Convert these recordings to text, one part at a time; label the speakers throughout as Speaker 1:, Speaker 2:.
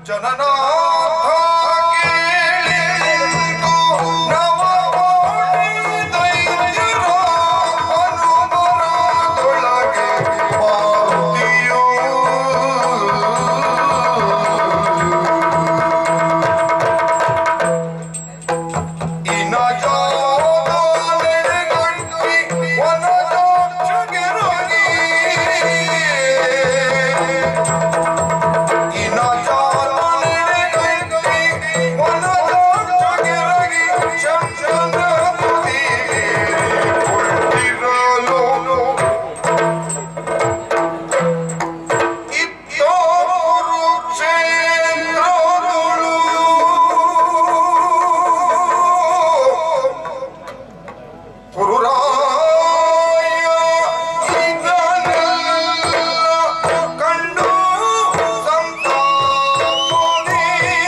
Speaker 1: ಜನನಾಥ ಕೇಳಿತು ನವಕೋಟಿ ದೈತ್ಯರ ಮನುಮರದೊಳಗೆ ಪಾರ್ಥಿಯೋ. ಇನ ಜಾಗ ನೆಡೆಗಟ್ಟಿ ವನದಾಕ್ಷಗೆರಗಿ. ಇನ ಜಾಗ ನೆಡೆಗಟ್ಟಿ ವನದಾಕ್ಷಗೆರಗಿ ಶಂಕರ ತುದಿಗೆ ಕೊಟ್ಟಿರಲು. ಇತ್ತೋರು ಕ್ಷೇತ್ರಗಳು ಪುರುರಾಯ ಇದನ್ನೆಲ್ಲ ಕಂಡು ಸಂತಾಪನೆ.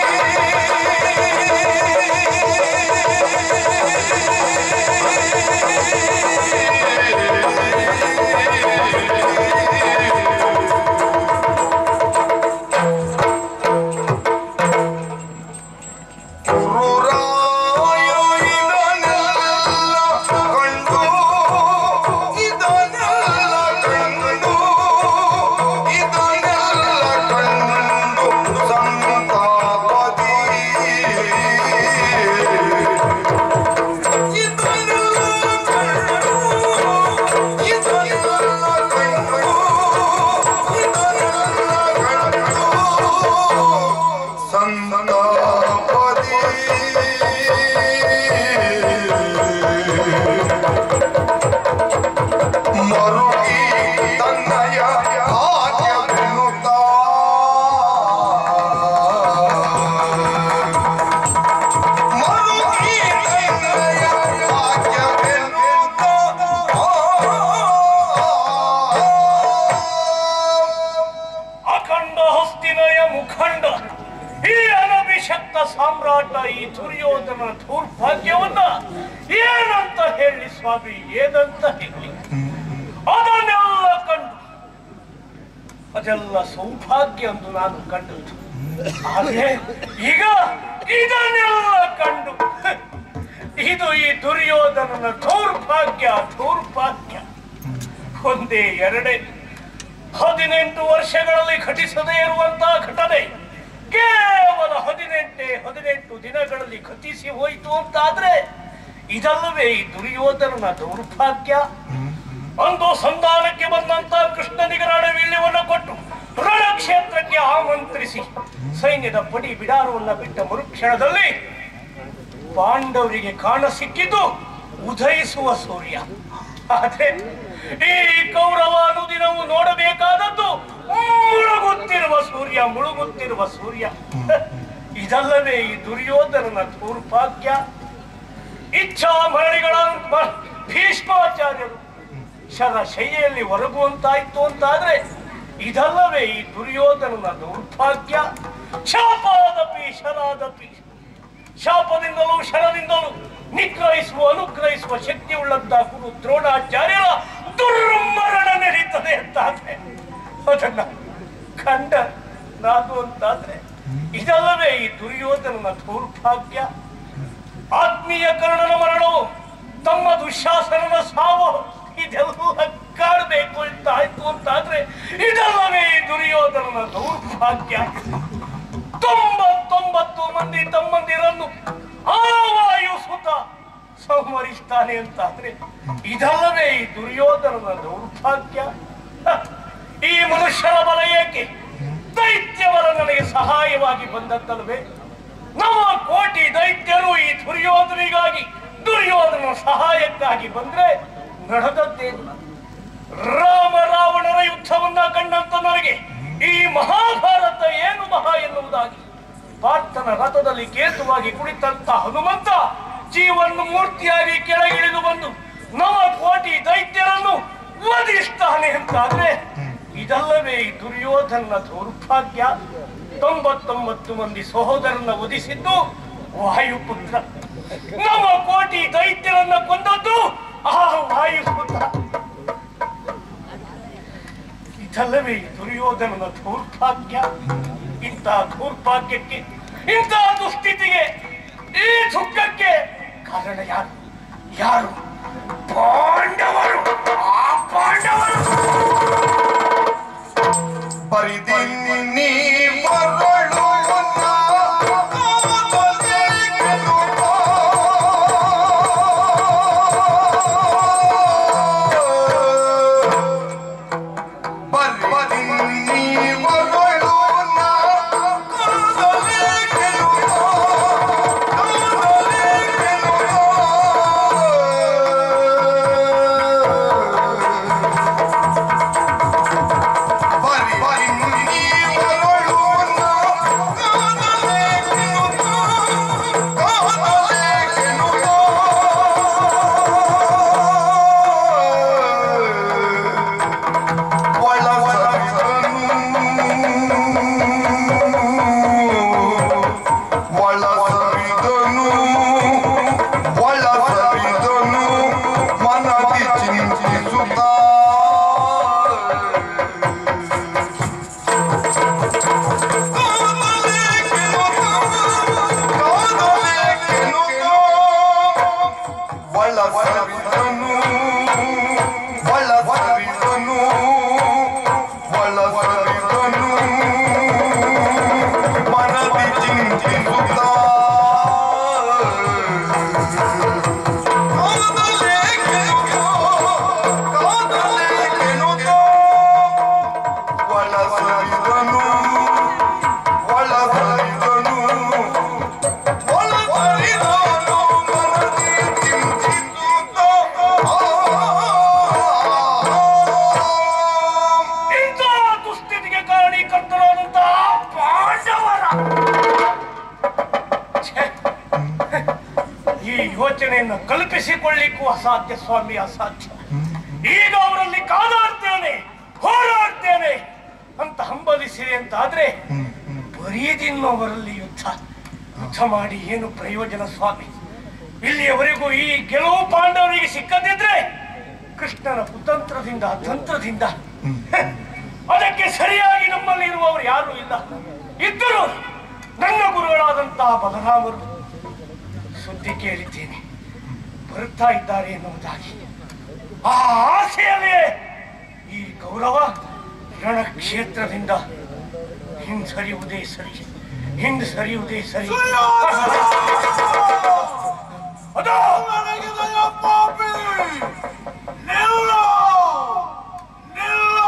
Speaker 1: ಪುರುರಾಯ ಇದನ್ನೆಲ್ಲ ಕಂಡು ಇದನ್ನೆಲ್ಲ ಕಂಡು ಇದನ್ನೆಲ್ಲ ಕಂಡು ಸಂತಾಪದಿ ಇದನ್ನೆಲ್ಲ ಕಂಡು ಇದನ್ನೆಲ್ಲ ಕಂಡು ಇದನ್ನೆಲ್ಲ ಕಂಡು ಸಂತಾಪದಿ ಮರುಗಿ ತನ್ನಯ ಭಾಗ್ಯವೆನ್ನುತ್ತ ಮರುಗಿ ತನ್ನಯ ಭಾಗ್ಯವೆನ್ನುತ್ತ
Speaker 2: ಅಖಂಡ ಹಸ್ತಿನಯ ಮುಖಂಡ ಈ ಅನಭಿಷಕ್ತ ಸಾಮ್ರಾಟ ಈ ದುರ್ಯೋಧನ ದೌರ್ಭಾಗ್ಯವನ್ನ ಏನಂತ ಹೇಳಿ ಸ್ವಾಮಿ ಏನಂತ ಹೇಳಿ ಅದನ್ನೆಲ್ಲ ಕಂಡು ಅದೆಲ್ಲ ಸೌಭಾಗ್ಯ ಎಂದು ನಾನು ಕಂಡದ್ದು ಆದ್ರೆ ಈಗ ಇದನ್ನೆಲ್ಲ ಕಂಡು ಇದು ಈ ದುರ್ಯೋಧನನ ದೌರ್ಭಾಗ್ಯ ದೌರ್ಭಾಗ್ಯ ಒಂದೇ ಎರಡೇ ಹದಿನೆಂಟು ವರ್ಷಗಳಲ್ಲಿ ಘಟಿಸದೇ ಇರುವಂತಹ ಘಟನೆ ಕೇವಲ ಹದಿನೆಂಟೇ ಹದಿನೆಂಟು ದಿನಗಳಲ್ಲಿ ಘಟಿಸಿ ಹೋಯಿತು ಅಂತಾದ್ರೆ ಇದಲ್ಲವೇ ಈ ದುರ್ಯೋಧನನ ದೌರ್ಭಾಗ್ಯ ಅಂದು ಸಂಧಾನಕ್ಕೆ ಬಂದಂತ ಕೃಷ್ಣನಿಗೆ ರಣವೀಳ್ಯವನ್ನು ಕೊಟ್ಟು ರಣಕ್ಷೇತ್ರಕ್ಕೆ ಆಮಂತ್ರಿಸಿ ಸೈನ್ಯದ ಪಡಿ ಬಿಡಾರವನ್ನ ಬಿಟ್ಟ ಮರುಕ್ಷಣದಲ್ಲಿ ಪಾಂಡವರಿಗೆ ಕಾಣ ಸಿಕ್ಕಿದ್ದು ಉದಯಿಸುವ ಸೂರ್ಯ ಆದ್ರೆ ಈ ಕೌರವ ಅನುದಿನವೂ ನೋಡಬೇಕಾದದ್ದು ಮುಳುಗುತ್ತಿರುವ ಸೂರ್ಯ ಮುಳುಗುತ್ತಿರುವ ಸೂರ್ಯ ಇದಲ್ಲವೇ ಈ ದುರ್ಯೋಧನನ ದೌರ್ಭಾಗ್ಯ ಇಚ್ಛಾ ಮರಣಿಗಳ ಭೀಷ್ಮಾಚಾರ್ಯರು ಶರ ಶೈಯಲ್ಲಿ ಹೊರಗುವಂತಾಯ್ತು ಅಂತಾದ್ರೆ ಇದಲ್ಲವೇ ಈ ದುರ್ಯೋಧನನ ದೌರ್ಭಾಗ್ಯ ಶಾಪಾದಪಿ ಶರಾದಪಿ ಶಾಪದಿಂದಲೂ ಶರದಿಂದಲೂ ನಿಗ್ರಹಿಸುವ ಅನುಗ್ರಹಿಸುವ ಶಕ್ತಿ ಉಳ್ಳಂತ ಗುರು ದ್ರೋಣಾಚಾರ್ಯರ ದುರ್ಮರಣ ನಡೀತದೆ ಅಂತಾದ್ರೆ ಅದನ್ನ ಕಂಡ ನಾನು ಅಂತಾದ್ರೆ ಇದಲ್ಲವೇ ಈ ದುರ್ಯೋಧನನ ದೌರ್ಭಾಗ್ಯ ಆತ್ಮೀಯ ಕರ್ಣನ ಮರಣವು ತಮ್ಮ ದುಶಾಸನನ ಸಾವು ಇದೆಲ್ಲ ಕಾಡಬೇಕು ಅಂತ ಆಯ್ತು ಅಂತಾದ್ರೆ ಇದಲ್ಲವೇ ಈ ದುರ್ಯೋಧನನ ದೌರ್ಭಾಗ್ಯ ತೊಂಬತ್ತೊಂಬತ್ತು ಮಂದಿ ತಮ್ಮಂದಿರನ್ನು ಆ ವಾಯು ಸುತ ಸಂಹರಿಸ್ತಾನೆ ಅಂತಾದ್ರೆ ಇದಲ್ಲವೇ ಈ ದುರ್ಯೋಧನನ ದೌರ್ಭಾಗ್ಯ ಹ, ಈ ಮನುಷ್ಯರ ಬಲ ಏಕೆ ದೈತ್ಯ ಬಲ ನನಗೆ ಸಹಾಯವಾಗಿ ಬಂದದ್ದಲ್ವೇ ನಮ್ಮ ಕೋಟಿ ದೈತ್ಯರು ಈ ದುರ್ಯೋಧನಿಗಾಗಿ ದುರ್ಯೋಧನ ಸಹಾಯಕ್ಕಾಗಿ ಬಂದ್ರೆ ನಡೆದದ್ದೇನು ರಾಮ ರಾವಣರ ಯುದ್ಧವನ್ನ ಕಂಡಂತ ನನಗೆ ಈ ಮಹಾಭಾರತ ಏನು ಮಹಾ ಎನ್ನುವುದಾಗಿ ಪಾರ್ಥನ ರಥದಲ್ಲಿ ಕೇತುವಾಗಿ ಕುಳಿತಂತ ಹನುಮಂತ ಜೀವನ್ನು ಮೂರ್ತಿಯಾಗಿ ಕೆಳಗಿಳಿದು ಬಂದು ನವ ಕೋಟಿ ದೈತ್ಯರನ್ನು ವಧಿಸ್ತಾನೆ ಅಂತಾದ್ರೆ ಇದಲ್ಲವೇ ಈ ದುರ್ಯೋಧನ ದೌರ್ಭಾಗ್ಯ ತೊಂಬತ್ತೊಂಬತ್ತು ಮಂದಿ ಸಹೋದರನ್ನ ವಧಿಸಿದ್ದು ವಾಯುಪುತ್ರ ನವ ಕೋಟಿ ದೈತ್ಯರನ್ನ ಕೊಂದದ್ದು ಆ ವಾಯುಪುತ್ರ ಇದಲ್ಲವೇ ಈ ದುರ್ಯೋಧನನ ದೌರ್ಭಾಗ್ಯ ಇಂಥ ದೌರ್ಭಾಗ್ಯಕ್ಕೆ ಇಂಥ ದುಸ್ಥಿತಿಗೆ ಈ ದುಃಖಕ್ಕೆ ಕಾರಣ ಯಾರು ಯಾರು ಪಾಂಡವರು ಆ ಪಾಂಡವರು
Speaker 1: ಪರಿದಿನಿ ನೀ ಮರಳುವನ್ನ ಪರಿದಿನಿ ನೀ ಮರಳುವನ್ನ ಬರಿ ಬರಿ ನೀ ಮರಳುವನ್ನ ಕಾದಲೆ ಕಿನುತ ಕಾದಲೆ ಕಿನುತ ಒಳಸರಿದನು ಒಳಸರಿದನು ಒಳಸರಿದನು ಮನದಿ ಚಿಂತಿಸುತ್ತಾ ಒಳಸರಿದನು ಒಳಸರಿದನು ಒಳಸರಿದನು ಮನದಿ ಚಿಂತಿಸುತ್ತಾ ಕಾದಲೆ ಕೆನುಕೋ, ಕಾದಲೆ ಕೆನುಕೋ, ಒಳಸರಿದನು ಒಳಸರಿದನು ಒಳಸರಿದನು ಮನದಿ ಚಿಂತಿಸುತ್ತಾ
Speaker 2: ಇಂಥ ದುಸ್ಥಿತಿಗೆ ಕಾರಣೀಕರ್ತರಾದಂತಹ ಪಾಂಡವರ ಛೆ! ಈ ಯೋಚನೆಯನ್ನು ಕಲ್ಪಿಸಿಕೊಳ್ಳಿಕ್ಕೂ ಅಸಾಧ್ಯ ಸ್ವಾಮಿ ಅಸಾಧ್ಯ ಈಗ ಅವರಲ್ಲಿ ಕಾದಾಡ್ತೇನೆ ಹೋರಾಡ್ತೇನೆ ಅಂತ ಹಂಬಲಿಸಿದೆ ಅಂತ ಆದ್ರೆ ಬರೀದಿನ್ನೋವರಲ್ಲಿ ಯುದ್ಧ ಯುದ್ಧ ಮಾಡಿ ಏನು ಪ್ರಯೋಜನ ಸ್ವಾಮಿ ಇಲ್ಲಿಯವರೆಗೂ ಈ ಗೆಲುವು ಪಾಂಡವರಿಗೆ ಸಿಕ್ಕದಿದ್ರೆ ಕೃಷ್ಣನ ಕುತಂತ್ರದಿಂದ ತಂತ್ರದಿಂದ ಅದಕ್ಕೆ ಸರಿಯಾಗಿ ನಮ್ಮಲ್ಲಿ ಇರುವವರು ಯಾರೂ ಇಲ್ಲ ಇದ್ದರು ನನ್ನ ಗುರುಗಳಾದಂತಹ ಬಲರಾಮರು ಸುದ್ದಿ ಕೇಳಿದ್ದೇನೆ ಬರುತ್ತಾ ಇದ್ದಾರೆ ಎನ್ನುವುದಾಗಿ ಆ ಆಸೆಯಲ್ಲೇ ಈ ಗೌರವ ರಣಕ್ಷೇತ್ರದಿಂದ ಹಿಂಸರಿಯುವುದೇ ಸರಿ ಹಿಂದ್ ಸರಿಯುವುದೇ ಸರಿ ಅದೋ ನಿಲ್ಲು! ನಿಲ್ಲು!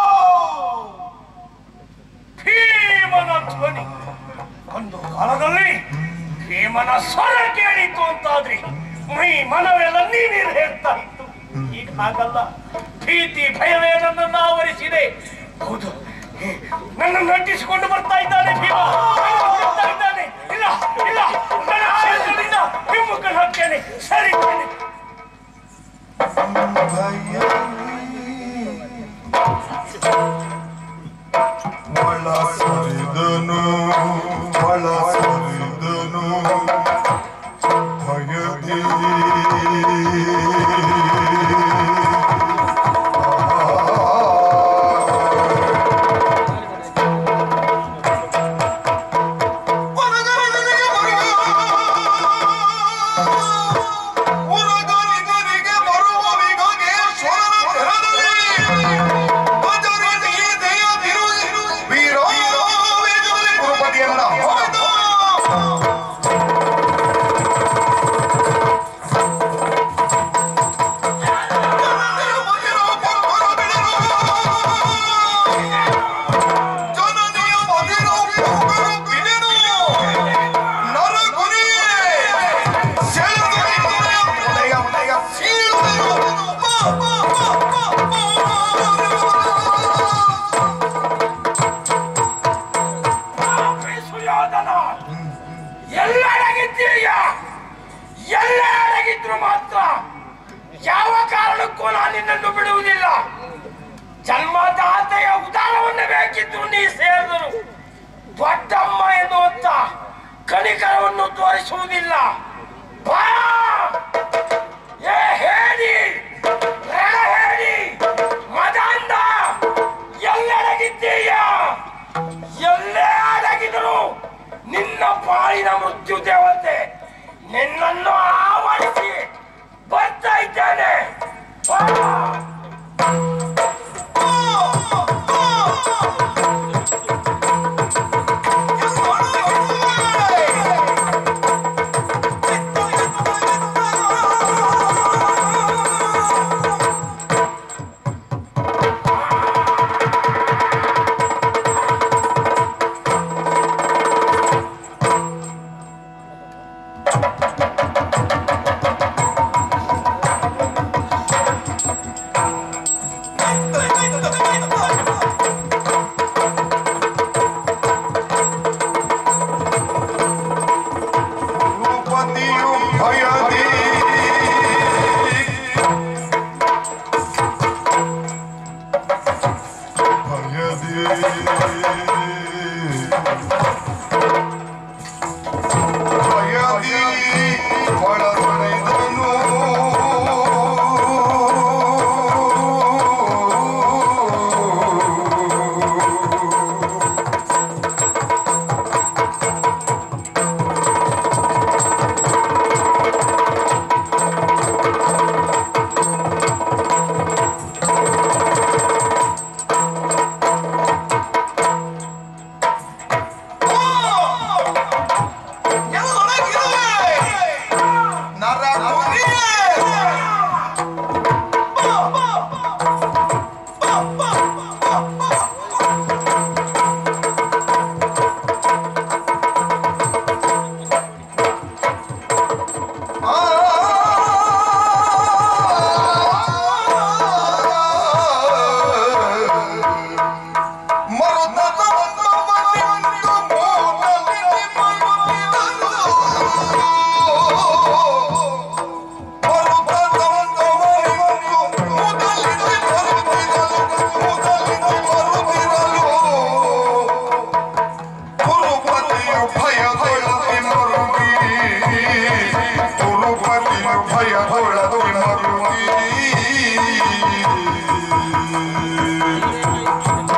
Speaker 2: ಭೀಮನ ಧ್ವನಿ ಒಂದು ಕಾಲದಲ್ಲಿ ಭೀಮನ ಸ್ವರ ಕೇಳಿತು ಅಂತಾದ್ರೆ ಮೈ ಮನವೆಲ್ಲ ನೀನೀರು ಹೇಳ್ತಾ ಇತ್ತು ಈಗ ಹಾಗಲ್ಲ ಭೀತಿ ಭಯವೇ ನನ್ನನ್ನು ಆವರಿಸಿದೆ ಹೌದು ನನ್ನನ್ನು ನಟಿಸಿಕೊಂಡು ಬರ್ತಾ ಇದ್ದಾನೆ ಭೀಮ ಬರ್ತಾ ಇದ್ದಾನೆ ಇಲ್ಲ ಇಲ್ಲ ನನ್ನ ಕ್ಷೇತ್ರದಿಂದ ಹಿಮ್ಮುಖ ಹಾಕ್ತೇನೆ ಸರಿ
Speaker 1: ಒಳಸರಿದನು ಒಳಸರಿದನು ಭಯದಿ ಉರಗನಿಗರಿಗೆ ಬರುವ ವಿಗಗೇಶ್ವರನ ತೆರದಲ್ಲಿ
Speaker 2: ಸುಯೋಧನ ಎಲ್ಲಡಗಿದ್ದೀಯ ಎಲ್ಲೇ ಅಡಗಿದ್ರು ಮಾತ್ರ ಯಾವ ಕಾರಣಕ್ಕೂ ನಾನು ನಿನ್ನನ್ನು ಬಿಡುವುದಿಲ್ಲ ಜನ್ಮದಾತೆಯ ಉದಾರವನ್ನು ಬೇಕಿದ್ರು ನೀ ಸೇರಿದರು ದೊಡ್ಡಮ್ಮ ಎನ್ನುವಂತ ಕನಿಕರವನ್ನು ತೋರಿಸುವುದಿಲ್ಲ ಬಾ! ಏ ಹೇಳಿ ರಣ ಹೇಳಿ ಮದಾಂಧ ಎಲ್ಲಡಗಿದ್ದೀಯ ಎಲ್ಲೇ ಅಡಗಿದರೂ ನಿನ್ನ ಪಾಲಿನ ಮೃತ್ಯು ದೇವತೆ ನಿನ್ನನ್ನು ಆವರಿಸಿ ಬರ್ತಾ ಇದ್ದೇನೆ ಬಾ.
Speaker 1: ಭೂಪತಿಯು ಭಯದಿ ಭಯದಿ ಭಯದಿ ಒಳಗೊಳೆದನು ಭಯಗೊಳ್ಳದೆ ಮರುಗಿ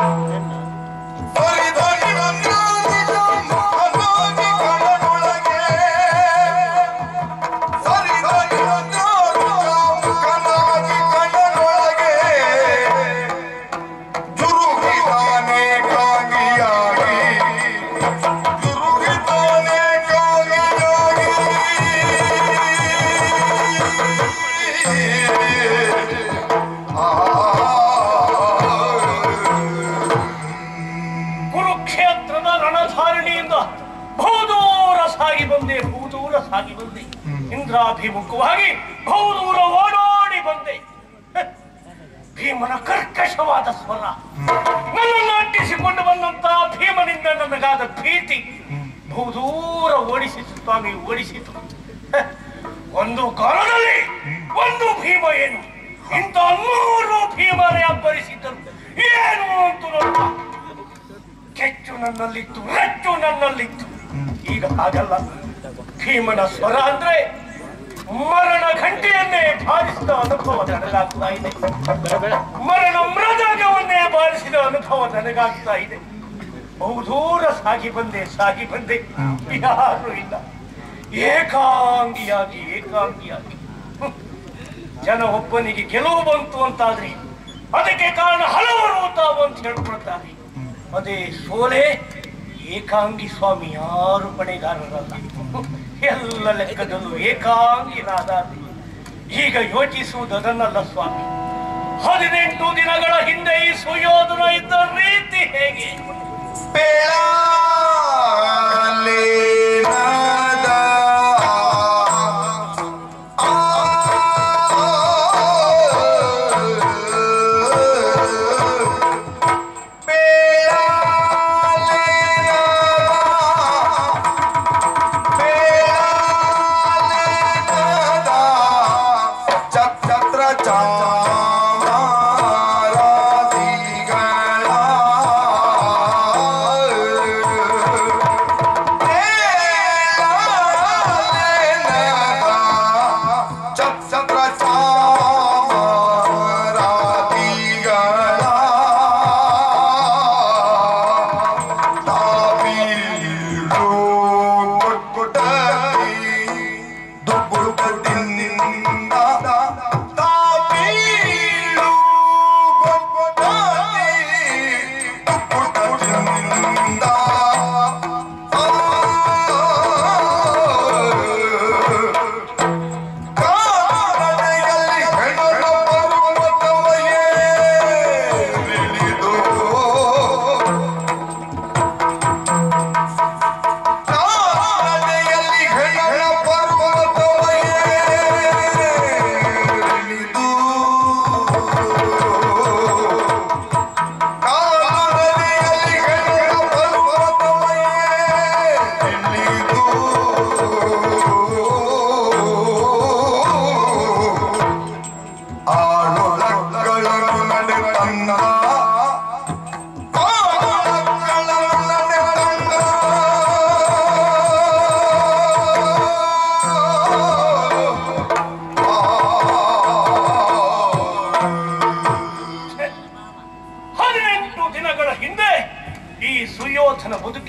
Speaker 2: ಕುರುಕ್ಷೇತ್ರದ ರಣಧಾರಣಿಯಿಂದ ಬಹುದೂರ ಸಾಗಿ ಬಂದೆ ಬಹುದೂರ ಸಾಗಿ ಬಂದೆ ಇಂದ್ರಾಭಿಮುಖವಾಗಿ ಬಹುದೂರ ಓಡೋಡಿ ಬಂದೆ ಹ, ಭೀಮನ ಕರ್ಕಶವಾದ ಸ್ವರ ನನ್ನನ್ನು ಅಟ್ಟಿಸಿಕೊಂಡು ಬಂದಂತಹ ಭೀಮನಿಂದ ನನಗಾದ ಭೀತಿ ಬಹುದೂರ ಓಡಿಸಿತು ಸ್ವಾಮಿ ಓಡಿಸಿತು ಹ, ಒಂದು ಕಾಲದಲ್ಲಿ ಒಂದು ಭೀಮ ಏನು ಇಂಥ ನೂರು ಭೀಮರೇ ಅಬ್ಬರಿಸಿದ್ದರು ಏನು ಅಂತ ನೋಡುವ ಕೆಚ್ಚು ನನ್ನಲ್ಲಿತ್ತು ರಚ್ಚು ನನ್ನಲ್ಲಿತ್ತು ಈಗ ಹಾಗಲ್ಲ ಭೀಮನ ಸ್ವರ ಅಂದ್ರೆ ಮರಣ ಘಂಟೆಯನ್ನೇ ಬಾರಿಸಿದ ಅನುಭವ ನನಗಾಗ್ತಾ ಇದೆ ಮರಣ ಮೃದಂಗವನ್ನೇ ಬಾರಿಸಿದ ಅನುಭವ ನನಗಾಗ್ತಾ ಇದೆ ಬಹುದೂರ ಸಾಗಿ ಬಂದೆ ಸಾಗಿ ಬಂದೆ ಯಾರು ಇಲ್ಲ ಏಕಾಂಗಿಯಾಗಿ ಏಕಾಂಗಿಯಾಗಿ ಹ್ಮ್. ಜನ ಒಬ್ಬನಿಗೆ ಗೆಲುವು ಬಂತು ಅಂತಾದ್ರೆ ಅದಕ್ಕೆ ಕಾರಣ ಹಲವರು ತಾವು ಅಂತ ಹೇಳ್ಕೊಳ್ತಾರೆ ಅದೇ ಸೋಲೆ ಏಕಾಂಗಿ ಸ್ವಾಮಿ ಯಾರು ಪಣೆಗಾರರಲ್ಲ ಎಲ್ಲ ಲೆಕ್ಕದಲ್ಲೂ ಏಕಾಂಗಿನಾದ ಈಗ ಯೋಚಿಸುವುದು ಅದನ್ನಲ್ಲ ಸ್ವಾಮಿ ಹದಿನೆಂಟು ದಿನಗಳ ಹಿಂದೆ ಈ ಸುಯೋಧನ ಇದ್ದ ರೀತಿ ಹೇಗೆ
Speaker 1: ಛತ್ರ ಚಾಮಾರಾದಿಗಳ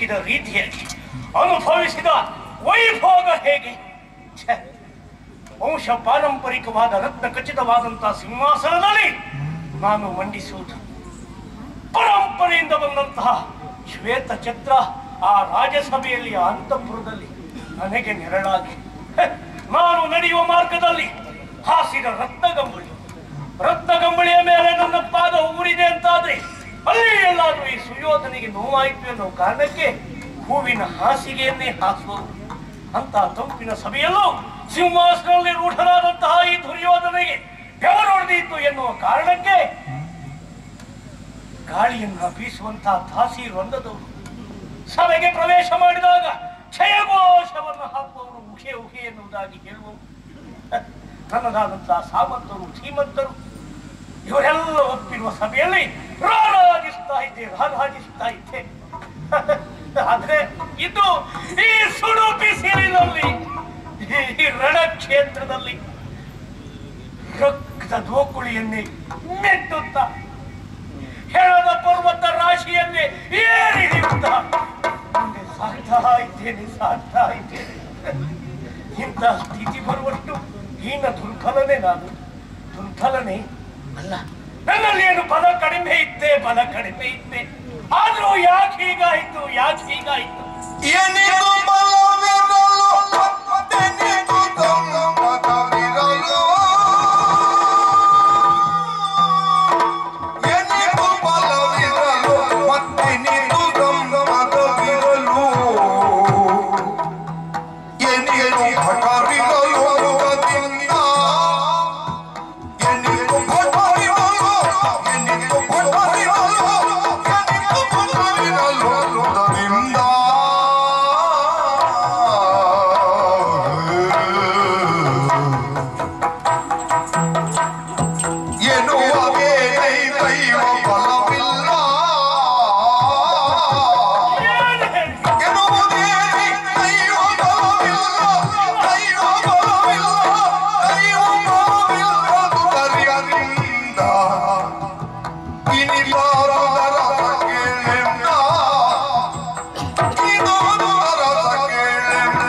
Speaker 2: ಬದುಕಿದ ರೀತಿಯಲ್ಲಿ ಅನುಭವಿಸಿದ ವೈಭೋಗ ಹೇಗೆ ಛೆ! ವಂಶ ಪಾರಂಪರಿಕವಾದ ರತ್ನ ಖಚಿತವಾದಂತಹ ಸಿಂಹಾಸನದಲ್ಲಿ ನಾನು ಮಂಡಿಸುವುದು ಪರಂಪರೆಯಿಂದ ಬಂದಂತಹ ಶ್ವೇತ ಛತ್ರ ಆ ರಾಜಸಭೆಯಲ್ಲಿ ಆ ಅಂತಃಪುರದಲ್ಲಿ ನನಗೆ ನೆರಳಾಗಿ ಹೆ, ನಾನು ನಡೆಯುವ ಮಾರ್ಗದಲ್ಲಿ ಹಾಸಿದ ರತ್ನಗಂಬಳಿ ರತ್ನಗಂಬಳಿಯ ಮೇಲೆ ನನ್ನ ಪಾದ ಊರಿದೆ ಅಂತಾದ್ರೆ ಅಲ್ಲಿ ಎಲ್ಲಾದ್ರೂ ಈ ಸುಯೋಧನಿಗೆ ನೋವಾಯಿತು ಎನ್ನುವ ಕಾರಣಕ್ಕೆ ಹೂವಿನ ಹಾಸಿಗೆಯನ್ನೇ ಹಾಸುವರು ಅಂತ ತಂಪಿನ ಸಭೆಯಲ್ಲೂ ಸಿಂಹಾಸನದಲ್ಲಿ ರೂಢನಾದಂತಹ ಈ ದುರ್ಯೋಧನಿಗೆ ಬೆವರೊಡೆದಿತ್ತು ಎನ್ನುವ ಕಾರಣಕ್ಕೆ ಗಾಳಿಯನ್ನ ಬೀಸುವಂತಹ ದಾಸಿ ರೊಂದದವರು ಸಭೆಗೆ ಪ್ರವೇಶ ಮಾಡಿದಾಗ ಕ್ಷಯಘೋಷವನ್ನು ಹಾಕುವವರು ಉಹೆ ಉಹೆ ಎನ್ನುವುದಾಗಿ ಹೇಳುವವರು ನನ್ನದಾದಂತಹ ಸಾಮಂತರು ಧೀಮಂತರು ಇವರೆಲ್ಲ ಒಪ್ಪಿರುವ ಸಭೆಯಲ್ಲಿ ರಾರಾಜಿಸ್ತಾ ಇದ್ದೆ ರಾರಾಜಿಸ್ತಾ ಇದ್ದೆ ಆದ್ರೆ ಇದು ಈ ಸುಡು ಬಿಸಿಲಿನಲ್ಲಿ ಈ ರಣಕ್ಷೇತ್ರದಲ್ಲಿ ರಕ್ತ ದೋಕುಳಿಯನ್ನೇ ಮೆಟ್ಟುತ್ತಾ ಹೆಣದ ಪರ್ವತ ರಾಶಿಯನ್ನೇ ಏರಿ ಹಿಡಿಯುತ್ತಾ ಮುಂದೆ ಸಾಗ್ತಾ ಇದ್ದೇನೆ ಸಾಗ್ತಾ ಇದ್ದೇನೆ ಇಂಥ ಸ್ಥಿತಿ ಬರುವಷ್ಟು ಹೀನ ದುರ್ಬಲನೆ ನಾನು ದುರ್ಬಲನೆ ಅಲ್ಲ ನನ್ನಲ್ಲಿ ಏನು ಬಲ ಕಡಿಮೆ ಇದ್ದೆ ಬಲ ಕಡಿಮೆ ಇದ್ದೆ ಆದ್ರೂ ಯಾಕೆ ಹೀಗಾಯ್ತು ಯಾಕೆ ಹೀಗಾಯ್ತು
Speaker 1: ಎನಿದು ಬಲವಿರಲು ಮತ್ತೆನಿದು ತಮ್ಮದವಿರಲು ಎನಿದು ಬಲವಿರಲು ಮತ್ತೆನಿದು ತಮ್ಮದವಿರಲು ಎನಿದು ಭಟರಿರಲು ಮುಖದಿಂದ ಎನಿದು ಭಟರಿರಲು ಎನಿದು ಭಟರಿರಲು ಎನಿದು ಭಟರಿರಲು ಅದರಿಂದ ಎನ್ನುವಗೆ ದೈವ ಬಲವಿಲ್ಲ
Speaker 2: ಏನು ಹೇಳಿ
Speaker 1: ಎನ್ನುವುದೇ ದೈವ ಬಲವಿಲ್ಲ ದೈವ ಬಲವಿಲ್ಲ ದೈವ ಬಲವಿಲ್ಲದುದರಿಂದ ಇನಿಬಾರದರ ಕೇಳೆಂದ ಇದು ದರದ ಕೇಳೆಂದ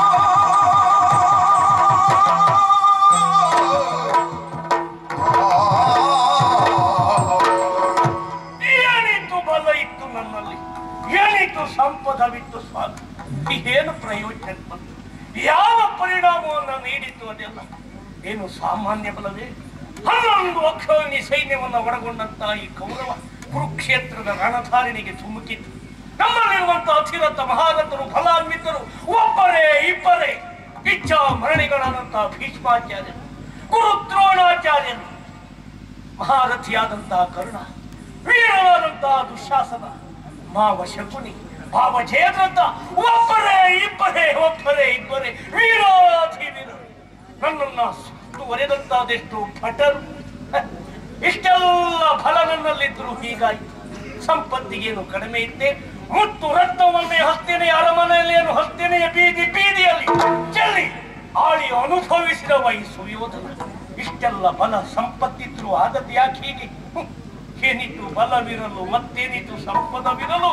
Speaker 2: ಏನಿತ್ತು ಬಲ ಇತ್ತು ನನ್ನಲ್ಲಿ ಏನಿತ್ತು ಸಂಪದವಿತ್ತು ಸ್ವಾಮಿ ಏನು ಪ್ರಯೋಜನ ಬಂತು ಯಾವ ಪರಿಣಾಮವನ್ನು ನೀಡಿತ್ತು ಅದೆಲ್ಲ ಏನು ಸಾಮಾನ್ಯ ಬಲವೇ ಹನ್ನೊಂದು ಅಕ್ಷೋಹಿಣಿ ಸೈನ್ಯವನ್ನು ಒಳಗೊಂಡಂತಹ ಈ ಕೌರವ ಕುರುಕ್ಷೇತ್ರದ ರಣಧಾರಿಣಿಗೆ ಧುಮುಕಿತ್ತು ನಮ್ಮಲ್ಲಿರುವಂತಹ ಅಧಿರಥ ಮಹಾರಥರು ಫಲಾನ್ವಿತರು ಒಬ್ಬರೇ ಇಬ್ಬರೇ ಇಚ್ಛಾ ಮರಣಿಗಳಾದಂತಹ ಭೀಷ್ಮಾಚಾರ್ಯರು ಗುರು ದ್ರೋಣಾಚಾರ್ಯರು ಮಹಾರಥಿಯಾದಂತಹ ಕರ್ಣ ವೀರನಾದಂತಹ ದುಶಾಸನ ಮಾವ ಶಕುನಿ ಭಾವ ಜಯದ್ರಥ ಒಬ್ಬರೇ ಇಬ್ಬರೇ ಒಬ್ಬರೇ ಇಬ್ಬರೇ ವೀರಾಧಿ ವೀರರು ನನ್ನನ್ನ ಸುತ್ತುವರೆದಂತಾದೆಷ್ಟು ಭಟರು ಹ, ಇಷ್ಟೆಲ್ಲ ಫಲ ನನ್ನಲ್ಲಿದ್ರು ಹೀಗಾಯಿತು ಸಂಪತ್ತಿಗೇನು ಕಡಿಮೆ ಇದ್ದೆ ಮುತ್ತು ರತ್ನವನ್ನೇ ಹಸ್ತೇನೆ ಅರಮನೆಯಲ್ಲಿ ಏನು ಹಸ್ತೇನೆಯ ಬೀದಿ ಬೀದಿಯಲ್ಲಿ ಚೆಲ್ಲಿ ಆಳಿ ಅನುಭವಿಸಿದವ ಈ ಸುಯೋಧನ ಇಷ್ಟೆಲ್ಲ ಬಲ ಸಂಪತ್ತಿದ್ರು ಆದದ್ದು ಯಾಕೆ ಹೀಗೆ ಹ್ಮ್. ಏನಿತ್ತು ಬಲವಿರಲು ಮತ್ತೇನಿತ್ತು ಸಂಪದವಿರಲು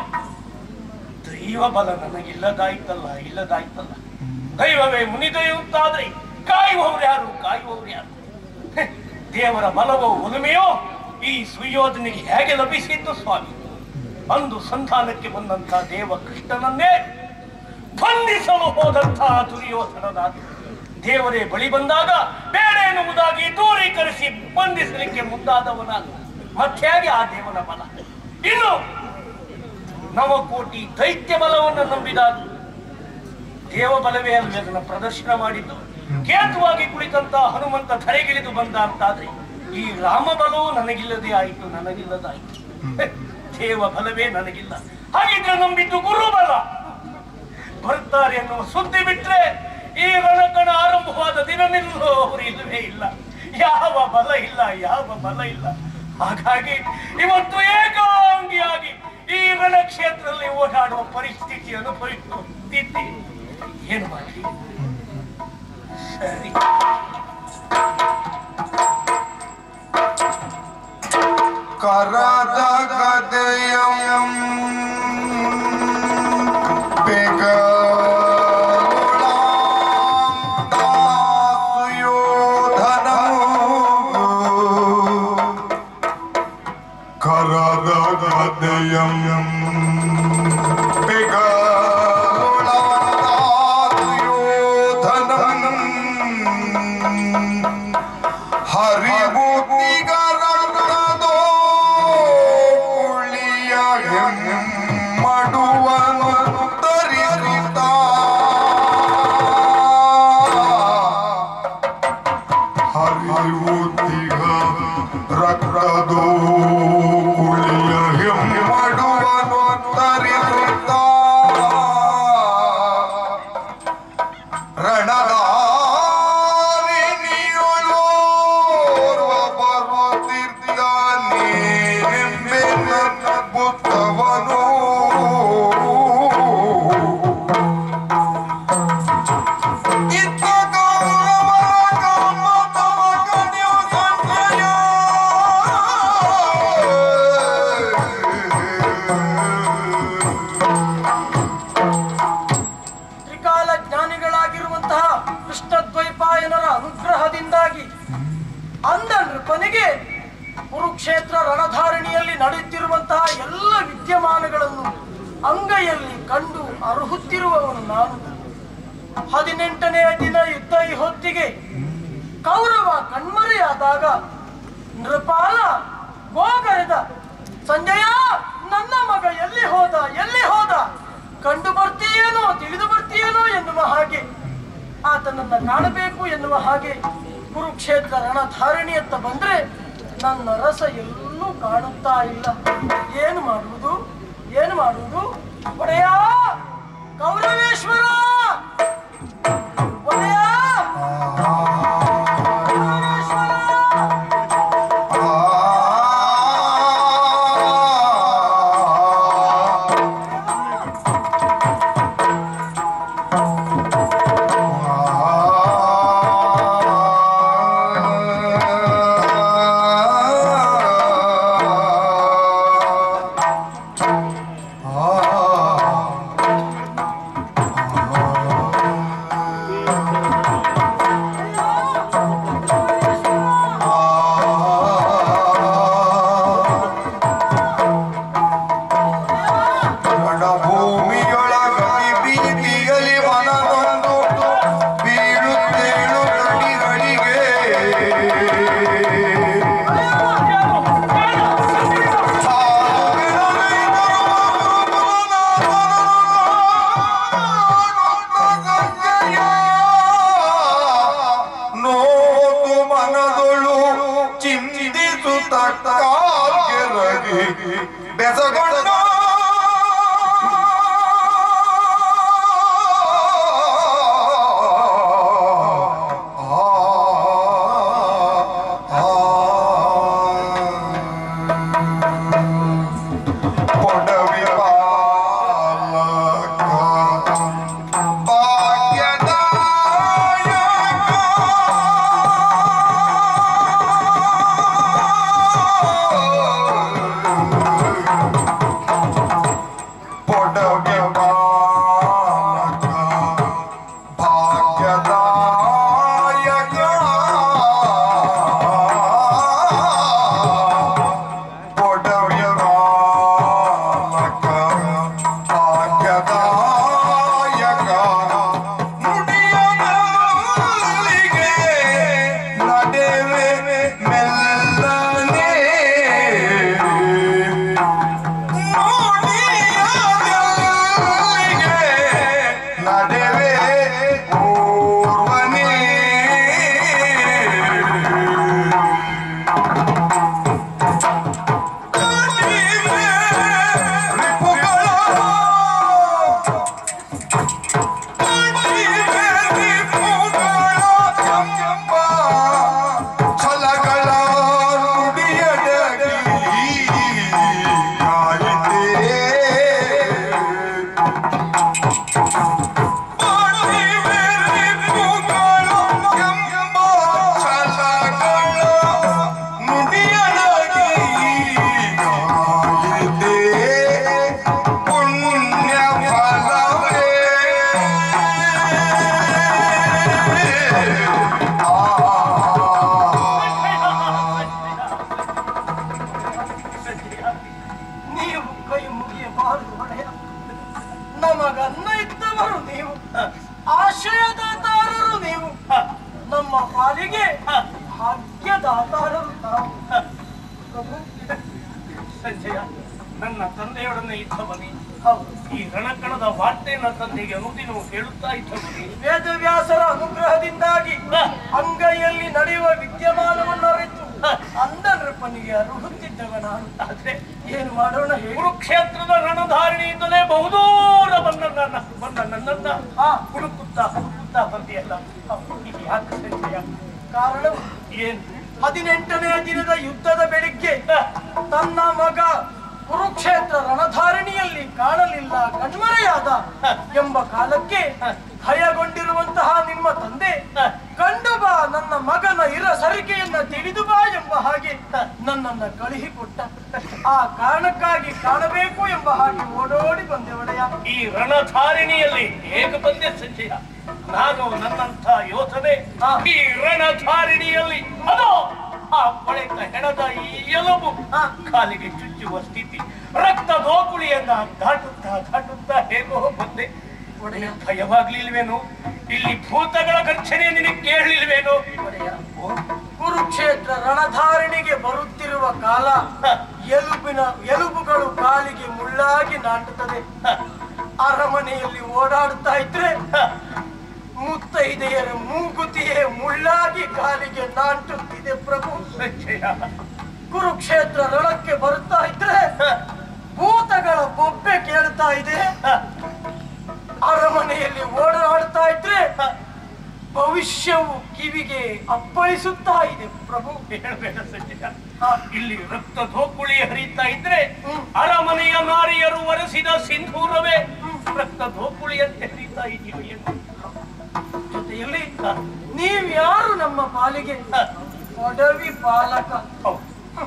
Speaker 2: ದೈವ ಬಲ ನನಗಿಲ್ಲದಾಯ್ತಲ್ಲ ಇಲ್ಲದಾಯ್ತಲ್ಲ ದೈವವೇ ಮುನಿದಯುಂತಾದ್ರೆ ಕಾಯುವವರು ಯಾರು ಕಾಯುವವರು ಯಾರು ಹೆ, ದೇವರ ಬಲವೋ ಒಲುಮೆಯೋ ಈ ಸುಯೋಧನಿಗೆ ಹೇಗೆ ಲಭಿಸಿತ್ತು ಸ್ವಾಮಿ ಅಂದು ಸಂಧಾನಕ್ಕೆ ಬಂದಂತಹ ದೇವ ಕೃಷ್ಣನನ್ನೇ ಬಂಧಿಸಲು ಹೋದಂತಹ ದುರ್ಯೋಧನನಾದ ದೇವರೇ ಬಳಿ ಬಂದಾಗ ಬೇಡ ಎನ್ನುವುದಾಗಿ ದೂರೀಕರಿಸಿ ಬಂಧಿಸಲಿಕ್ಕೆ ಮುಂದಾದವನಾದ ಮತ್ತ್ಯಾಗೆ ಆ ದೇವನ ಬಲ ಇನ್ನು ನವಕೋಟಿ ದೈತ್ಯ ಬಲವನ್ನು ನಂಬಿದಾಗ ದೇವ ಬಲವೇ ಅಲ್ಲದೆ ಅದನ್ನು ಪ್ರದರ್ಶನ ಮಾಡಿದ್ದು ಕೇತುವಾಗಿ ಕುಳಿತಂತ ಹನುಮಂತ ಧರೆಗಿಳಿದು ಬಂದ ಅಂತಾದ್ರೆ ಈ ರಾಮ ಬಲವೂ ನನಗಿಲ್ಲದೆ ಆಯಿತು ನನಗಿಲ್ಲದಾಯಿತು ಹೆ, ದೇವ ಬಲವೇ ನನಗಿಲ್ಲ ಹಾಗಿದ್ರೆ ನಂಬಿದ್ದು ಗುರುಬಲ ಬರ್ತಾರೆ ಎನ್ನುವ ಸುದ್ದಿ ಬಿಟ್ರೆ ಈ ರಣಕಣ ಆರಂಭವಾದ ದಿನ ನಿಲ್ಲುವವರು ಇಲ್ಲವೇ ಇಲ್ಲ ಯಾವ ಬಲ ಇಲ್ಲ ಯಾವ ಬಲ ಇಲ್ಲ ಹಾಗಾಗಿ ಇವತ್ತು ಏಕಾಂಗಿಯಾಗಿ ಈ ರಣಕ್ಷೇತ್ರದಲ್ಲಿ ಓಡಾಡುವ ಪರಿಸ್ಥಿತಿ ಅನುಭವಿಸುತ್ತಿದ್ದೆ ಏನು ಮಾಡಲಿ ಸರಿ
Speaker 1: ಕರದ ಗದೆಯಂ
Speaker 3: ನಾನು ಹದಿನೆಂಟನೆಯ ದಿನ ಯುದ್ಧ ಈ ಹೊತ್ತಿಗೆ ಕೌರವ ಕಣ್ಮರೆಯಾದಾಗ ನೃಪಾಲ ಗೋಗರೆದ ಸಂಜಯ ನನ್ನ ಮಗ ಎಲ್ಲಿ ಹೋದ ಎಲ್ಲಿ ಹೋದ ಕಂಡು ಬರ್ತೀಯೇನೋ ತಿಳಿದು ಬರ್ತೀಯೇನೋ ಎನ್ನುವ ಹಾಗೆ ಆತನನ್ನ ಕಾಣಬೇಕು ಎನ್ನುವ ಹಾಗೆ ಕುರುಕ್ಷೇತ್ರ ರಣಧಾರಣಿಯತ್ತ ಬಂದ್ರೆ ನನ್ನ ರಸ ಎಲ್ಲೂ ಕಾಣುತ್ತಾ ಇಲ್ಲ ಏನು ಮಾಡುವುದು ಏನು ಮಾಡುವುದು ಒಡೆಯ ಕೌರವೇಶ್ವರ ಒಡೆಯ ಕೌರವೇಶ್ವರ
Speaker 1: ಭೂಮಿಯೊಳಗತಿ ಬೀದಿಯಲ್ಲಿ ಮನದೊಂದು ಬೀಳುತ್ತೇಳು ಗಡಿಗಳಿಗೆ ನೋದು ಮನದೊಳು ಚಿಂತಿಸುತ್ತ ಕಾಲ್ಗೆರಗಿ ಬೆಸಗೊಂಡ ಕೊಡವಿ ಬಾಲಕ ಪೊಡವೆ ಬಾಲಕ ಭಾಗ್ಯದಾಯಕ ಪೊಡವೆ ಬಾಲಕ ಭಾಗ್ಯದಾಯಕ ನುಡಿಯಲಿಗೆ ನಡೆವೆ ಮೆಲ್ಲನೆ ನುಡಿಯಲಿಗೆ ನಡೆವೆ ಪೂರ್ವನೇ ಛಲಗಳ ನುಡಿಯಡಗಿ ಕಾಯಿದೆ ಪುಣ್ಯ ಫಲವೇ
Speaker 3: ನೀವು ಕೈ ಮುಗಿಯಬಾರದು ಒಡೆಯ ನಮಗನ್ನ ಇದ್ದವರು ನೀವು ಆಶ್ರಯದಾತಾರರು ನೀವು ನಮ್ಮ ಪಾಲಿಗೆ ಭಾಗ್ಯದಾತಾರರು ನಾವು ಪ್ರಭು
Speaker 2: ಸಂಜಯ ನನ್ನ ತಂದೆಯೊಡನೆ ಇದ್ದ ಬನ್ನಿ
Speaker 3: ಹೌದು
Speaker 2: ಈ ರಣಕಣದ ವಾರ್ತೆಯನ್ನ ತಂದೆಗೆ ಅನುದಿನವೂ ಹೇಳುತ್ತಾ ಇದ್ದ ಬನ್ನಿ
Speaker 3: ವೇದವ್ಯಾಸರ ಅನುಗ್ರಹದಿಂದಾಗಿ ಅಂಗೈಯಲ್ಲಿ ನಡೆಯುವ ವಿದ್ಯಮಾನವನ್ನು ಅರಿತು ಅಂದ ನೃಪನಿಗೆ ಅರುಹುತ್ತಿದ್ದವ ನಾನು
Speaker 2: ಆದ್ರೆ
Speaker 3: ಏನು ಮಾಡೋಣ ಹೇಳು
Speaker 2: ಕುರುಕ್ಷೇತ್ರದ ರಣಧಾರಣಿಯಿಂದಲೇ ಬಹುದೂರ ಬಂದ ನನ್ನ ಬಂದ ನನ್ನನ್ನ
Speaker 3: ಆ
Speaker 2: ಹುಡುಕುತ್ತಾ ಹುಡುಕುತ್ತಾ ಬಂದಿಯಲ್ಲ ಇದು ಯಾಕೆ ಸಂಜಯ
Speaker 3: ಕಾರಣ
Speaker 2: ಏನು
Speaker 3: ಹದಿನೆಂಟನೆಯ ದಿನದ ಯುದ್ಧದ ಬೆಳಿಗ್ಗೆ ತನ್ನ ಮಗ ಕುರುಕ್ಷೇತ್ರ ರಣಧಾರಣಿಯಲ್ಲಿ ಕಾಣಲಿಲ್ಲ ಕಣ್ಮರೆಯಾದ ಎಂಬ ಕಾಲಕ್ಕೆ ಭಯಗೊಂಡಿರುವಂತಹ ನಿಮ್ಮ ತಂದೆ ಕಂಡು ಬಾ ನನ್ನ ಮಗನ ಇರ ಸರಿಕೆಯನ್ನ ತಿಳಿದು ಬಾ ಎಂಬ ಹಾಗೆ ನನ್ನನ್ನ ಕಳುಹಿಕೊಟ್ಟ ಆ ಕಾರಣಕ್ಕಾಗಿ ಕಾಣಬೇಕು ಎಂಬ ಹಾಗೆ ಓಡೋಡಿ ಬಂದೆ ಒಡೆಯ
Speaker 2: ಈ ರಣಧಾರಿಣಿಯಲ್ಲಿ ಹೇಗೆ ಬಂದೆ ಸಂಜಯ ನಾನು ನನ್ನಂಥ ಯೋಧನೆ
Speaker 3: ಹಾ.
Speaker 2: ಈ ರಣಧಾರಿಣಿಯಲ್ಲಿ ಅದೋ ಆ ಕೊಳೆತ ಹೆಣದ ಈ ಎಲುಬು
Speaker 3: ಹಾ.
Speaker 2: ಕಾಲಿಗೆ ಚುಚ್ಚುವ ಸ್ಥಿತಿ ರಕ್ತ ದೋಕುಳಿಯನ್ನ ದಾಟುತ್ತಾ ದಾಟುತ್ತಾ ಹೇಗೋ ಬಂದೆ
Speaker 3: ಒಡೆಯ
Speaker 2: ಭಯವಾಗ್ಲಿಲ್ವೇನು ಇಲ್ಲಿ ಭೂತಗಳ ಗರ್ಜನೆ ನಿನಗೆ ಕೇಳಲಿಲ್ವೇನು
Speaker 3: ಒಡೆಯ ಕುರುಕ್ಷೇತ್ರ ರಣಧಾರಣಿಗೆ ಬರುತ್ತಿರುವ ಕಾಲ ಎಲುಬಿನ ಎಲುಬುಗಳು ಕಾಲಿಗೆ ಮುಳ್ಳಾಗಿ ನಾಟುತ್ತದೆ ಅರಮನೆಯಲ್ಲಿ ಓಡಾಡುತ್ತಾ ಇದ್ರೆ ಮುತ್ತೈದೆಯರ ಮೂಗುತಿಯೇ ಮುಳ್ಳಾಗಿ ಕಾಲಿಗೆ ನಾಟುತ್ತಿದೆ ಪ್ರಭು
Speaker 2: ಸಂಜಯ
Speaker 3: ಕುರುಕ್ಷೇತ್ರ ರಣಕ್ಕೆ ಬರುತ್ತಾ ಇದ್ರೆ ಭೂತಗಳ ಬೊಬ್ಬೆ ಕೇಳ್ತಾ ಇದೆ ಅರಮನೆಯಲ್ಲಿ ಓಡಾಡ್ತಾ ಇದ್ರೆ ಭವಿಷ್ಯವು ಕಿವಿಗೆ ಅಪ್ಪಳಿಸುತ್ತಾ ಇದೆ ಪ್ರಭು
Speaker 2: ಹೇಳ್ಬೇಡ ಸಂಜಯ
Speaker 3: ಹಾ.
Speaker 2: ಇಲ್ಲಿ ರಕ್ತ ಧೋಕುಳಿ ಹರಿತಾ ಇದ್ರೆ
Speaker 3: ಹ್ಮ್.
Speaker 2: ಅರಮನೆಯ ನಾರಿಯರು ಒರೆಸಿದ ಸಿಂಧೂರವೇ ರಕ್ತ ಧೋಕುಳಿಯಂತೆ ಹರಿತಾ ಇದೆಯೋ ಏನು
Speaker 3: ಜೊತೆಯಲ್ಲಿ ನೀವ್ಯಾರು ನಮ್ಮ ಪಾಲಿಗೆ ಒಡವಿ ಪಾಲಕ
Speaker 2: ಹೌದು.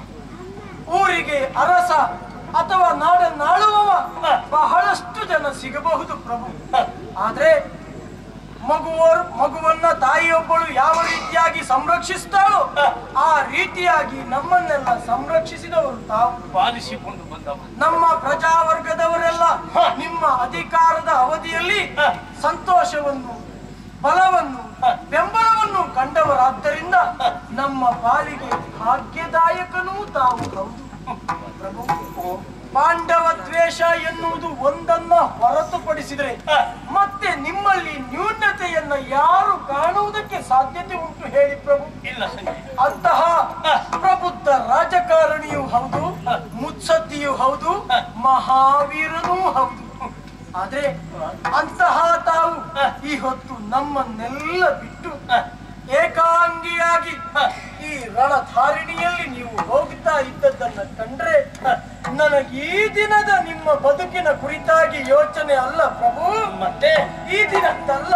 Speaker 3: ಊರಿಗೆ ಅರಸ ಅಥವಾ ನಾಡನ್ನಾಳುವವ ಬಹಳಷ್ಟು ಜನ ಸಿಗಬಹುದು ಪ್ರಭು ಆದ್ರೆ ಮಗುವರ್ ಮಗುವನ್ನ ತಾಯಿಯೊಬ್ಬಳು ಯಾವ ರೀತಿಯಾಗಿ ಸಂರಕ್ಷಿಸ್ತಾಳೋ ಆ ರೀತಿಯಾಗಿ ನಮ್ಮನ್ನೆಲ್ಲ ಸಂರಕ್ಷಿಸಿದವರು ತಾವು
Speaker 2: ಪಾಲಿಸಿಕೊಂಡು ಬಂದವ
Speaker 3: ನಮ್ಮ ಪ್ರಜಾವರ್ಗದವರೆಲ್ಲ ನಿಮ್ಮ ಅಧಿಕಾರದ ಅವಧಿಯಲ್ಲಿ ಸಂತೋಷವನ್ನು ಬಲವನ್ನು ಬೆಂಬಲವನ್ನು ಕಂಡವರಾದ್ದರಿಂದ ನಮ್ಮ ಪಾಲಿಗೆ ಭಾಗ್ಯದಾಯಕನೂ ತಾವು ಹೌದು ಪ್ರಭು ಪಾಂಡವ ದ್ವೇಷ ಎನ್ನುವುದು ಒಂದನ್ನ ಹೊರತುಪಡಿಸಿದರೆ ಮತ್ತೆ ನಿಮ್ಮಲ್ಲಿ ನ್ಯೂನತೆಯನ್ನ ಯಾರು ಕಾಣುವುದಕ್ಕೆ ಸಾಧ್ಯತೆ ಉಂಟು ಹೇಳಿ ಪ್ರಭು
Speaker 2: ಇಲ್ಲ ಸಂಜಯ್
Speaker 3: ಅಂತಹ ಪ್ರಬುದ್ಧ ರಾಜಕಾರಣಿಯೂ ಹೌದು ಮುತ್ಸದ್ದಿಯೂ ಹೌದು ಮಹಾವೀರನೂ ಹೌದು ಆದ್ರೆ ಅಂತಹ ತಾವು ಈ ಹೊತ್ತು ನಮ್ಮನ್ನೆಲ್ಲ ಬಿಟ್ಟು ಏಕಾಂಗಿಯಾಗಿ ಈ ರಣಧಾರಿಣಿಯಲ್ಲಿ ನೀವು ಹೋಗ್ತಾ ಇದ್ದದ್ದನ್ನ ಕಂಡ್ರೆ ನನಗೆ ಈ ದಿನದ ನಿಮ್ಮ ಬದುಕಿನ ಕುರಿತಾಗಿ ಯೋಚನೆ ಅಲ್ಲ ಪ್ರಭು
Speaker 2: ಮತ್ತೆ
Speaker 3: ಈ ದಿನದ್ದಲ್ಲ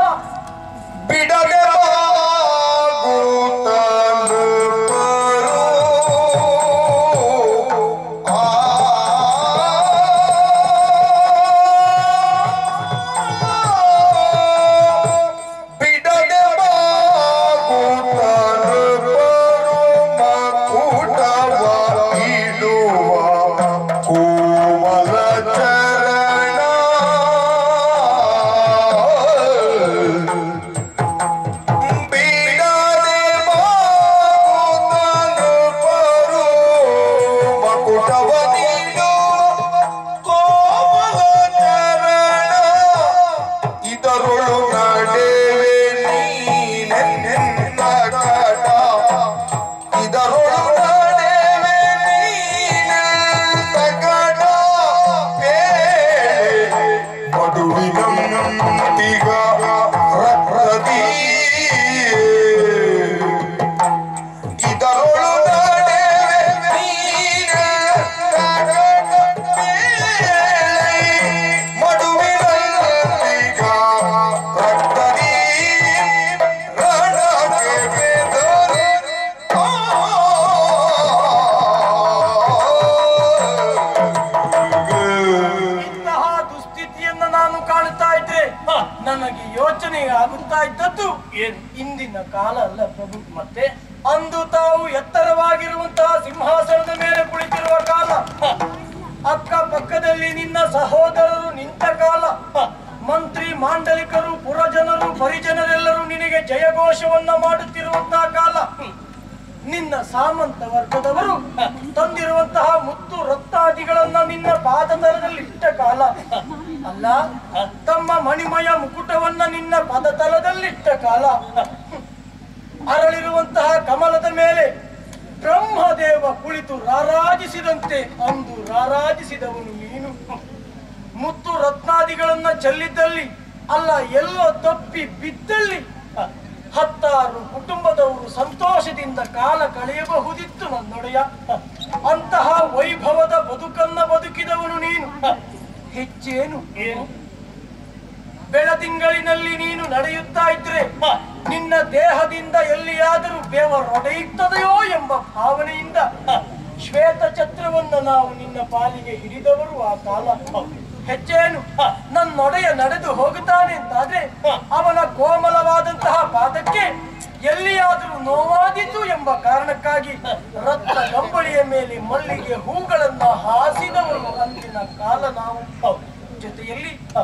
Speaker 1: ಬಿಡದೆ ಬಾಗುತ್ತಾನು ಬರೋ. ಆ. ಬಿಡದೆ ಬಾಗುತ್ತಾನು ಬರೋ ಮಕುಟವ ಇಡುವ ಕೋಮಲ ಚರಣ ಬೀಡಾದೆ ಬಾಗುತ್ತಾನು ಬರೋ ಮಕುಟವ ನೀಡುವ ಕೋಮಲ ಚರಣ ಇದರೊಳು ನಡೆವೆ ನೀನೆನ್ನ ಕಟ ಇದರೊಳು ನಡೆವೆ ನೀನೆನ್ನ ಕಟ ಬೇಳೆ ಮಡುವಿನಂತಿಗ ರಕ್ತದಿ ಇದರೊಳು ನಡೆವೆ ನೀನೆನ್ನ ಕಟ ಬೇಳೆ ಮಡುವಿನಂತಿಗ ರಕ್ತದಿ ರಣಕ್ಕೆ ಬೆದರಿ
Speaker 3: ಇಂತಹ ದುಸ್ಥಿತಿಯನ್ನ ನಾನು ಕಾಣುತ್ತಾ ಇದ್ರೆ ನನಗೆ ಯೋಚನೆ ಆಗುತ್ತಾ ಇದ್ದದ್ದು
Speaker 2: ಏನು
Speaker 3: ಇಂದಿನ ಕಾಲ ಅಲ್ಲ ಪ್ರಭು ಮತ್ತೆ ಅಂದು ತಾವು ಎತ್ತರವಾಗಿರುವಂತಹ ಸಿಂಹಾಸನದ ಮೇಲೆ ಕುಳಿತಿರುವ ಕಾಲ ಅಕ್ಕ ಪಕ್ಕದಲ್ಲಿ ನಿನ್ನ ಸಹೋದರರು ನಿಂತ ಕಾಲ ಮಂತ್ರಿ ಮಾಂಡಲಿಕರು ಪುರಜನರು ಪರಿಜನರೆಲ್ಲರೂ ನಿನಗೆ ಜಯಘೋಷವನ್ನ ಮಾಡುತ್ತಿರುವಂತಹ ಕಾಲ ನಿನ್ನ ಸಾಮಂತ ವರ್ಗದವರು ತಂದಿರುವಂತಹ ಮುತ್ತು ರಕ್ತಾದಿಗಳನ್ನ ನಿನ್ನ ಪಾದತಲದಲ್ಲಿ ಇಟ್ಟ ಕಾಲ ಅಲ್ಲ ತಮ್ಮ ಮಣಿಮಯ ಮುಕುಟವನ್ನ ನಿನ್ನ ಪದತಲದಲ್ಲಿಟ್ಟ ಕಾಲ ಅರಳಿರುವಂತಹ ಕಮಲದ ಮೇಲೆ ಬ್ರಹ್ಮದೇವ ಕುಳಿತು ರಾರಾಜಿಸಿದಂತೆ ಅಂದು ರಾರಾಜಿಸಿದವನು ನೀನು ಮುತ್ತು ರತ್ನಾದಿಗಳನ್ನ ಚೆಲ್ಲಿದ್ದಲ್ಲಿ ಅಲ್ಲ ಎಲ್ಲೋ ತಪ್ಪಿ ಬಿದ್ದಲ್ಲಿ ಹತ್ತಾರು ಕುಟುಂಬದವರು ಸಂತೋಷದಿಂದ ಕಾಲ ಕಳೆಯಬಹುದಿತ್ತು ನನ್ನೊಡೆಯ ಅಂತಹ ವೈಭವದ ಬದುಕನ್ನ ಬದುಕಿದವನು ನೀನು ಹೆಚ್ಚೇನು
Speaker 2: ಏನು
Speaker 3: ಬೆಳದಿಂಗಳಿನಲ್ಲಿ ನೀನು ನಡೆಯುತ್ತಾ ಇದ್ರೆ ನಿನ್ನ ದೇಹದಿಂದ ಎಲ್ಲಿಯಾದರೂ ಬೆವರೊಡೆಯುತ್ತದೆಯೋ ಎಂಬ ಭಾವನೆಯಿಂದ ಶ್ವೇತ ಛತ್ರವನ್ನ ನಾವು ನಿನ್ನ ಪಾಲಿಗೆ ಹಿಡಿದವರು ಆ ಕಾಲ ಹೆಚ್ಚೇನು ನನ್ನೊಡೆಯ ನಡೆದು ಹೋಗುತ್ತಾನೆ ಅಂತಾದ್ರೆ ಅವನ ಕೋಮಲವಾದಂತಹ ಪಾದಕ್ಕೆ ಎಲ್ಲಿಯಾದರೂ ನೋವಾದೀತು ಎಂಬ ಕಾರಣಕ್ಕಾಗಿ ರಕ್ತ ಕಂಬಳಿಯ ಮೇಲೆ ಮಲ್ಲಿಗೆ ಹೂಗಳನ್ನ ಹಾಸಿದವರು ಅಂದಿನ ಕಾಲ ನಾವು ಜೊತೆಯಲ್ಲಿ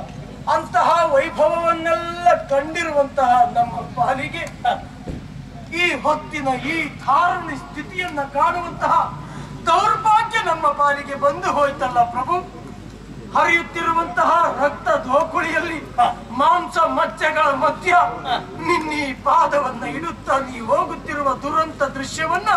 Speaker 3: ಅಂತಹ ವೈಭವವನ್ನೆಲ್ಲ ಕಂಡಿರುವಂತಹ ನಮ್ಮ ಪಾಲಿಗೆ ಈ ಹೊತ್ತಿನ ಈ ಧಾರಣಿ ಸ್ಥಿತಿಯನ್ನ ಕಾಣುವಂತಹ ದೌರ್ಭಾಗ್ಯ ನಮ್ಮ ಪಾಲಿಗೆ ಬಂದು ಹೋಯ್ತಲ್ಲ ಪ್ರಭು ಹರಿಯುತ್ತಿರುವಂತಹ ರಕ್ತ ದೋಕುಳಿಯಲ್ಲಿ ಮಾಂಸ ಮಚ್ಚೆಗಳ ಮಧ್ಯ ನಿನ್ನೀ ಪಾದವನ್ನ ಇಡುತ್ತಾ ನೀ ಹೋಗುತ್ತಿರುವ ದುರಂತ ದೃಶ್ಯವನ್ನ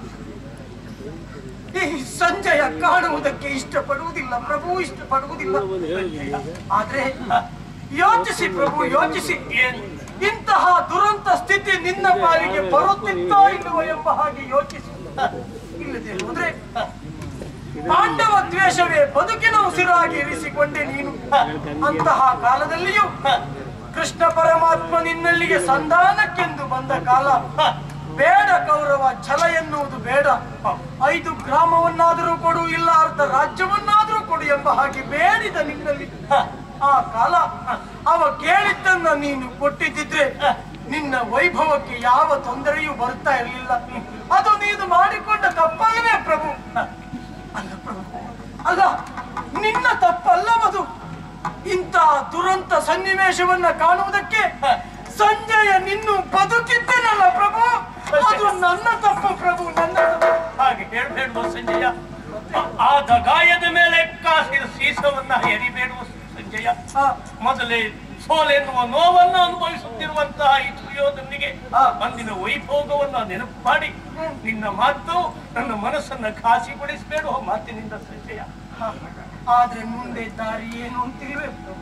Speaker 3: ಈ ಸಂಜಯ ಕಾಣುವುದಕ್ಕೆ ಇಷ್ಟಪಡುವುದಿಲ್ಲ ಪ್ರಭು ಇಷ್ಟಪಡುವುದಿಲ್ಲ ಆದ್ರೆ ಯೋಚಿಸಿ ಪ್ರಭು ಯೋಚಿಸಿ ಇಂತಹ ದುರಂತ ಸ್ಥಿತಿ ನಿನ್ನ ಪಾಲಿಗೆ ಬರುತ್ತಿತ್ತೋ ಇಲ್ಲವೋ ಎಂಬ ಹಾಗೆ ಯೋಚಿಸಿ ಇಲ್ಲದೆ ಹೋದ್ರೆ ಪಾಂಡವ ದ್ವೇಷವೇ ಬದುಕಿನ ಉಸಿರಾಗಿ ಇರಿಸಿಕೊಂಡೆ ನೀನು ಅಂತಹ ಕಾಲದಲ್ಲಿಯೂ ಕೃಷ್ಣ ಪರಮಾತ್ಮ ನಿನ್ನಲ್ಲಿಗೆ ಸಂಧಾನಕ್ಕೆಂದು ಬಂದ ಕಾಲ ಬೇಡ ಕೌರವ ಛಲ ಎನ್ನುವುದು ಬೇಡ ಐದು ಗ್ರಾಮವನ್ನಾದರೂ ಕೊಡು ಇಲ್ಲ ಅರ್ಧ ರಾಜ್ಯವನ್ನಾದರೂ ಕೊಡು ಎಂಬ ಹಾಗೆ ಬೇಡಿದ ನಿನ್ನಲ್ಲಿ ಆ ಕಾಲ ಅವ ಕೇಳಿದ್ದನ್ನ ನೀನು ಕೊಟ್ಟಿದ್ದಿದ್ರೆ ನಿನ್ನ ವೈಭವಕ್ಕೆ ಯಾವ ತೊಂದರೆಯೂ ಬರ್ತಾ ಇರಲಿಲ್ಲ ಅದು ನೀನು ಮಾಡಿಕೊಂಡ ತಪ್ಪಲ್ಲವೇ ಪ್ರಭು ಅಲ್ಲ ಪ್ರಭು ಅಲ್ಲ ನಿನ್ನ ತಪ್ಪಲ್ಲವದು ಇಂತಹ ದುರಂತ ಸನ್ನಿವೇಶವನ್ನ ಕಾಣುವುದಕ್ಕೆ ಸಂಜಯ ನಿನ್ನು ಬದುಕಿದ್ದೇನಲ್ಲ ಪ್ರಭು ಅದು ನನ್ನ ತಪ್ಪು ಪ್ರಭು ನನ್ನ ತಪ್ಪು.
Speaker 2: ಹಾಗೆ ಹೇಳ್ಬೇಡುವ ಸಂಜಯ ಆ- ಆದ ಗಾಯದ ಮೇಲೆ ಕಾಸಿನ ಸೀಸವನ್ನ ಎರಿಬೇಡುವ ಸಂಜಯ
Speaker 3: ಆ,
Speaker 2: ಮೊದಲೇ ಸೋಲೆನ್ನುವ ನೋವನ್ನು ಅನುಭವಿಸುತ್ತಿರುವಂತಹ ಈ ದುರ್ಯೋಧನಿಗೆ
Speaker 3: ಆ.
Speaker 2: ಅಂದಿನ ವೈಭೋಗವನ್ನ ನೆನಪು ಮಾಡಿ ನಿನ್ನ ಮಾತು ನನ್ನ ಮನಸ್ಸನ್ನ ಖಾಸಿಗೊಳಿಸಬೇಡುವ ಮಾತಿನಿಂದ ಸಂಜಯ
Speaker 3: ಹ. ಆದ್ರೆ ಮುಂದೆ ದಾರಿ ಏನು ಅಂತೀವಿ ಪ್ರಭು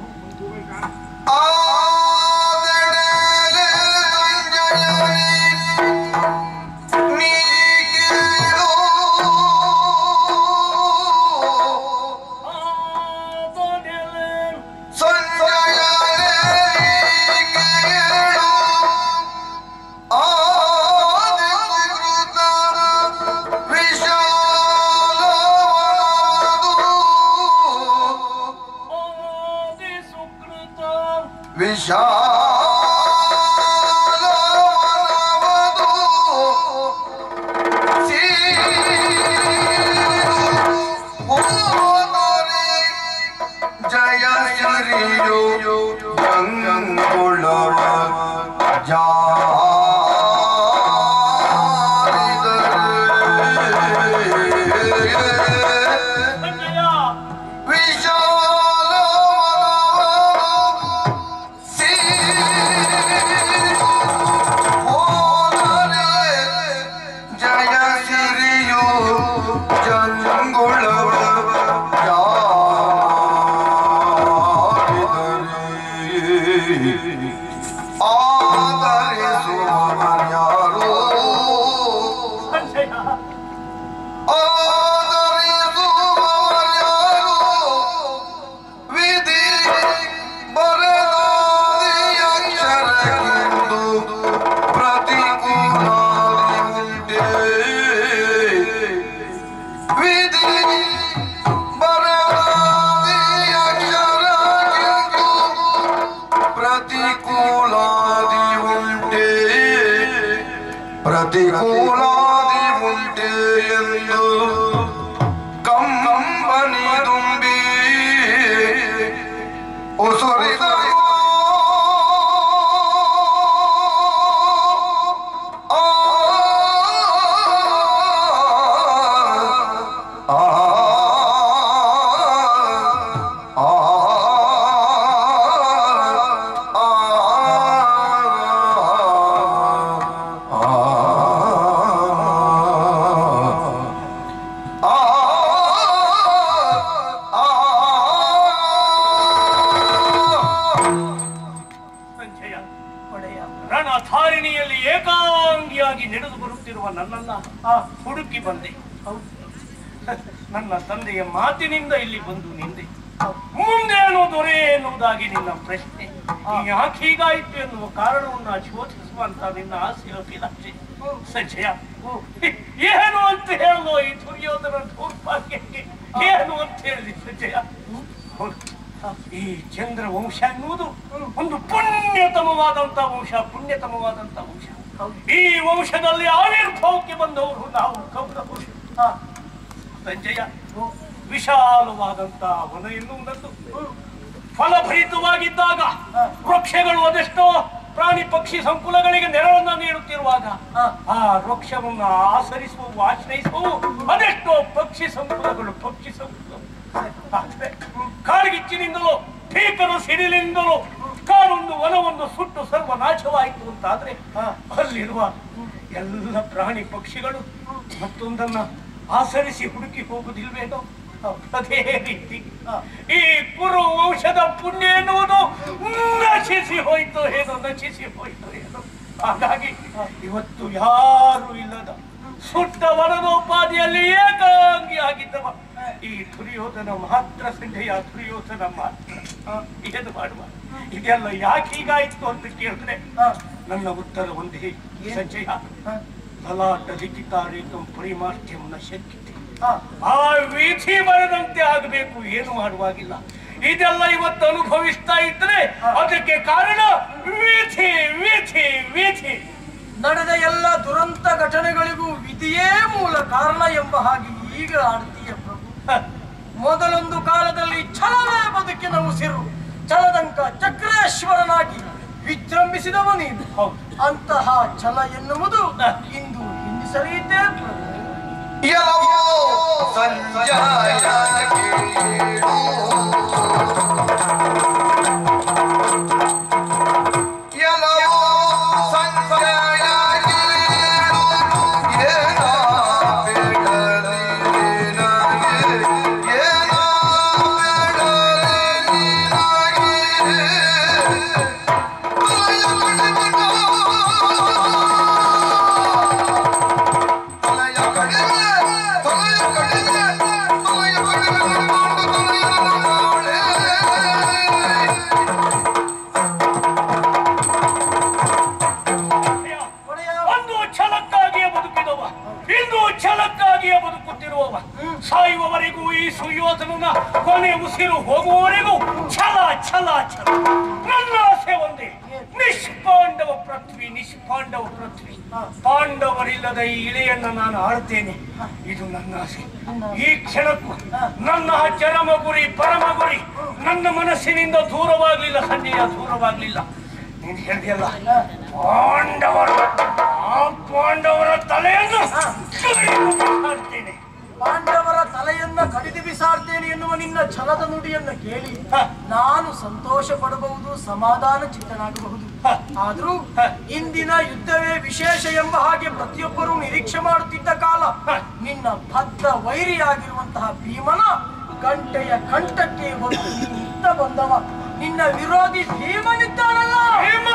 Speaker 1: ಆದಡಲೆ ಸಂಜಯನಿ ನೀಗಿರು
Speaker 2: ಆದೊಡೆಲೆ
Speaker 1: ಸಂಜಯನೆ ನೀಗಿರು ಆದಿಸುಕೃತ ವಿಶಾಲವನದು
Speaker 2: ಆದಿ ಸುಕೃತ
Speaker 1: ವಿಶಾಲವನವದು ಸೀರುವುದರೆ ಜಯ ಶ್ರೀಯು ಗಂಗೊಳ್ಳವ ಜಾರಿದರೆ
Speaker 2: ಸಂಜಯ
Speaker 1: ಜಯ ಸಿರಿಯು ಜಂಗುಳವ ಆದರಿಸುವವರ್ಯಾರು
Speaker 2: ಸಂಜಯ
Speaker 1: ಆದರಿಸುವವರ್ಯಾರು ವಿಧಿ ಬರದಾದಿ ಅಕ್ಷರಕ್ಕೆಂದು ಪ್ರತಿಕೂಲಾದಿ ಉಂಟೆ ವಿಧಿ ಬರದಾದಿ ಅಕ್ಷರಕ್ಕೆಂದು ಪ್ರತಿಕೂಲಾದಿ ಉಂಟೆ ಪ್ರತಿಕೂಲಾದಿ ಉಂಟೆ ಎಂದು ಕಂಬನಿ ತುಂಬಿ ಉಸುರಿದರು ಆ, ಆ, ಆ,
Speaker 2: ಸಂಜಯ
Speaker 3: ಒಡೆಯ
Speaker 2: ರಣಧಾರಿಣಿಯಲ್ಲಿ ಏಕಾಂಗಿಯಾಗಿ ನಡೆದು ಬರುತ್ತಿರುವ ನನ್ನನ್ನ ಆ ಹುಡುಕಿ ಬಂದೆ
Speaker 3: ಹೌದು
Speaker 2: ನನ್ನ ತಂದೆಯ ಮಾತಿನಿಂದ ಇಲ್ಲಿ ಬಂದು ನಿಂದೆ ಮುಂದೇನು ದೊರೆ ಎನ್ನುವುದಾಗಿ ನಿನ್ನ ಪ್ರಶ್ನೆ ಯಾಕೆ ಹೀಗಾಯಿತು ಎನ್ನುವ ಕಾರಣವನ್ನ ಶೋಧಿಸುವಂತ ನಿನ್ನ ಆಸೆ ಅಭಿಲಾಷೆ ಸಂಜಯ ಏನು ಅಂತ ಹೇಳೋ ಈ ದುರ್ಯೋಧನ ದೌರ್ಭಾಗ್ಯಕ್ಕೆ ಏನು ಅಂತ ಹೇಳಿದೆ ಸಂಜಯ ಹೌದು. ಈ ಚಂದ್ರ ವಂಶ ಎನ್ನುವುದು ಒಂದು ಪುಣ್ಯತಮವಾದಂತ ವಂಶ ಪುಣ್ಯತಮವಾದಂತ ವಂಶ ಈ ವಂಶದಲ್ಲಿ ಆವಿರ್ಭಾವಕ್ಕೆ ಬಂದವರು ನಾವು ಕೌರವರು
Speaker 3: ಆ,
Speaker 2: ಸಂಜಯ ವಿಶಾಲವಾದಂತಹ ವನ ಎನ್ನುವುದನ್ನು ಫಲಭರಿತವಾಗಿದ್ದಾಗ ವೃಕ್ಷಗಳು ಅದೆಷ್ಟೋ ಪ್ರಾಣಿ ಪಕ್ಷಿ ಸಂಕುಲಗಳಿಗೆ ನೆರಳನ್ನ ನೀಡುತ್ತಿರುವಾಗ
Speaker 3: ಹ.
Speaker 2: ಆ ವೃಕ್ಷವನ್ನು ಆಚರಿಸುವವು ಆಶ್ರಯಿಸುವವು ಅದೆಷ್ಟೋ ಪಕ್ಷಿ ಸಂಕುಲಗಳು ಪಕ್ಷಿ ಸಂಕುಲ ಆದ್ರೆ ಕಾಡ್ಗಿಚ್ಚಿನಿಂದಲೂ ಭೀಕರ ಸಿಡಿಲಿನಿಂದಲೂ ಕಾಡೊಂದು ವನವನ್ನು ಸುಟ್ಟು ಸರ್ವನಾಶವಾಯಿತು ಅಂತಾದ್ರೆ ಅಲ್ಲಿರುವ ಎಲ್ಲ ಪ್ರಾಣಿ ಪಕ್ಷಿಗಳು ಮತ್ತೊಂದನ್ನ ಆಚರಿಸಿ ಹುಡುಕಿ ಹೋಗುವುದಿಲ್ವೇನೋ ಅದೇ ರೀತಿ ಈ ಕುರು ವಂಶದ ಪುಣ್ಯ ಎನ್ನುವುದು ನಶಿಸಿ ಹೋಯ್ತು ಏನೋ ನಶಿಸಿ ಹೋಯ್ತು ಏನೋ ಹಾಗಾಗಿ ಇವತ್ತು ಯಾರು ಇಲ್ಲದ ಸುಟ್ಟ ವನದೋಪಾದಿಯಲ್ಲಿ ಏಕಾಂಗಿ ಆಗಿದ್ದವ ಈ ದುರ್ಯೋಧನ ಮಾತ್ರ ಸಂಜೆಯ ದುರ್ಯೋಧನ ಮಾತ್ರ ಏನು ಮಾಡುವ ಇದೆಲ್ಲ ಯಾಕೆ ಹೀಗಾಯ್ತು ಅಂತ ಕೇಳಿದ್ರೆ ನನ್ನ ಉತ್ತರ ಒಂದೇ ಸಂಜಯ ಲಲಾಟ ಲಿಖಿತಾರೇಕಂ ಪರಿಮಾರ್ಚ್ಯಂ ನ ಶಕ್ಯತೆ ಆ ವಿಧಿ ಬರದಂತೆ ಆಗಬೇಕು ಏನು ಮಾಡುವಾಗಿಲ್ಲ ಇದೆಲ್ಲ ಇವತ್ತು ಅನುಭವಿಸ್ತಾ ಇದ್ರೆ ಅದಕ್ಕೆ ಕಾರಣ ವಿಧಿ ವಿಧಿ ವಿಧಿ
Speaker 3: ನಡೆದ ಎಲ್ಲ ದುರಂತ ಘಟನೆಗಳಿಗೂ ವಿಧಿಯೇ ಮೂಲ ಕಾರಣ ಎಂಬ ಹಾಗೆ ಈಗ ಆಡ್ತೀಯ ಪ್ರಭು
Speaker 2: ಹ,
Speaker 3: ಮೊದಲೊಂದು ಕಾಲದಲ್ಲಿ ಛಲವೇ ಬದುಕಿನ ಉಸಿರು ಛಲದಂಕ ಚಕ್ರೇಶ್ವರನಾಗಿ ವಿಜೃಂಭಿಸಿದವ ನೀನು
Speaker 2: ಹೌದು
Speaker 3: ಅಂತಹ ಛಲ ಎನ್ನುವುದು ಇಂದು ಹಿಂದಿಸಲೀತೇ ಪ್ರಭು
Speaker 1: ಎಲ್ಲವೋ ಸಂಜಯ ಕೇಳು. ಎಲ್ಲವೋ ಸಂಜಯ ಕೇಳು. ಏನ ಬೇಡಲಿ ನಿನಗೆ? ಏನ ಬೇಡಲಿ ನಿನಗೆ? ತಲೆಯ ಕಡೆಗಡ. ತಲೆಯ ಕಡಿಮೆ ತಲೆಯ ಕಡಿಮೆ ತಲೆಯ ಕಡಿಮೆ ಮಾಡಿಕೊಂಡು ತಲೆಯನ್ನು ನಾಳೆ
Speaker 3: ಒಡೆಯ
Speaker 2: ಒಂದು ಛಲಕ್ಕಾಗಿಯೇ ಬದುಕಿದವ ಇಂದು ಛಲಕ್ಕಾಗಿಯೇ ಬದುಕುತ್ತಿರುವವ ಸಾಯುವವರೆಗೂ ಈ ಸುಯೋಧನನ ಕೊನೆ ಉಸಿರು ಹೋಗುವವರೆಗೂ ಛಲ ಛಲ ಛಲ ನನ್ನ ಆಸೆ ಒಂದೇ ನಿಷ್ಪಾಂಡವ ಪೃಥ್ವಿ ನಿಷ್ಪಾಂಡವ ಪೃಥ್ವಿ ಪಾಂಡವರಿಲ್ಲದ ಈ ಇಳೆಯನ್ನ ನಾನು ಆಡ್ತೇನೆ ಇದು ನನ್ನ ಆಸೆ ಈ ಕ್ಷಣಕ್ಕೂ ನನ್ನ ಚರಮ ಗುರಿ ಪರಮ ಗುರಿ ನನ್ನ ಮನಸ್ಸಿನಿಂದ ದೂರವಾಗ್ಲಿಲ್ಲ ಸಂಜೆಯ ದೂರವಾಗ್ಲಿಲ್ಲ ನೀನು ಹೇಳಿದೆಯಲ್ಲ ಪಾಂಡವರು ಆ ಪಾಂಡವರ ತಲೆಯನ್ನು ಕಡಿದು ಬಿಸಾಡ್ತೇನೆ.
Speaker 3: ಪಾಂಡವರ ತಲೆಯನ್ನ ಕಡಿದು ಬಿಸಾಡ್ತೇನೆ ಎನ್ನುವ ನಿನ್ನ ಛಲದ ನುಡಿಯನ್ನ ಕೇಳಿ
Speaker 2: ಹ.
Speaker 3: ನಾನು ಸಂತೋಷ ಪಡಬಹುದು ಸಮಾಧಾನ ಚಿತ್ತನಾಗಬಹುದು
Speaker 2: ಹ.
Speaker 3: ಆದರೂ
Speaker 2: ಹ.
Speaker 3: ಇಂದಿನ ಯುದ್ಧವೇ ವಿಶೇಷ ಎಂಬ ಹಾಗೆ ಪ್ರತಿಯೊಬ್ಬರೂ ನಿರೀಕ್ಷೆ ಮಾಡುತ್ತಿದ್ದ ಕಾಲ
Speaker 2: ಹ.
Speaker 3: ನಿನ್ನ ಭದ್ರ ವೈರಿಯಾಗಿರುವಂತಹ ಭೀಮನ ಗಂಟೆಯ ಕಂಠಕ್ಕೆ ಒಂದು ನಿಂತ ಬಂದವ ನಿನ್ನ ವಿರೋಧಿ ಭೀಮನಿದ್ದಾನಲ್ಲ
Speaker 2: ಭೀಮ!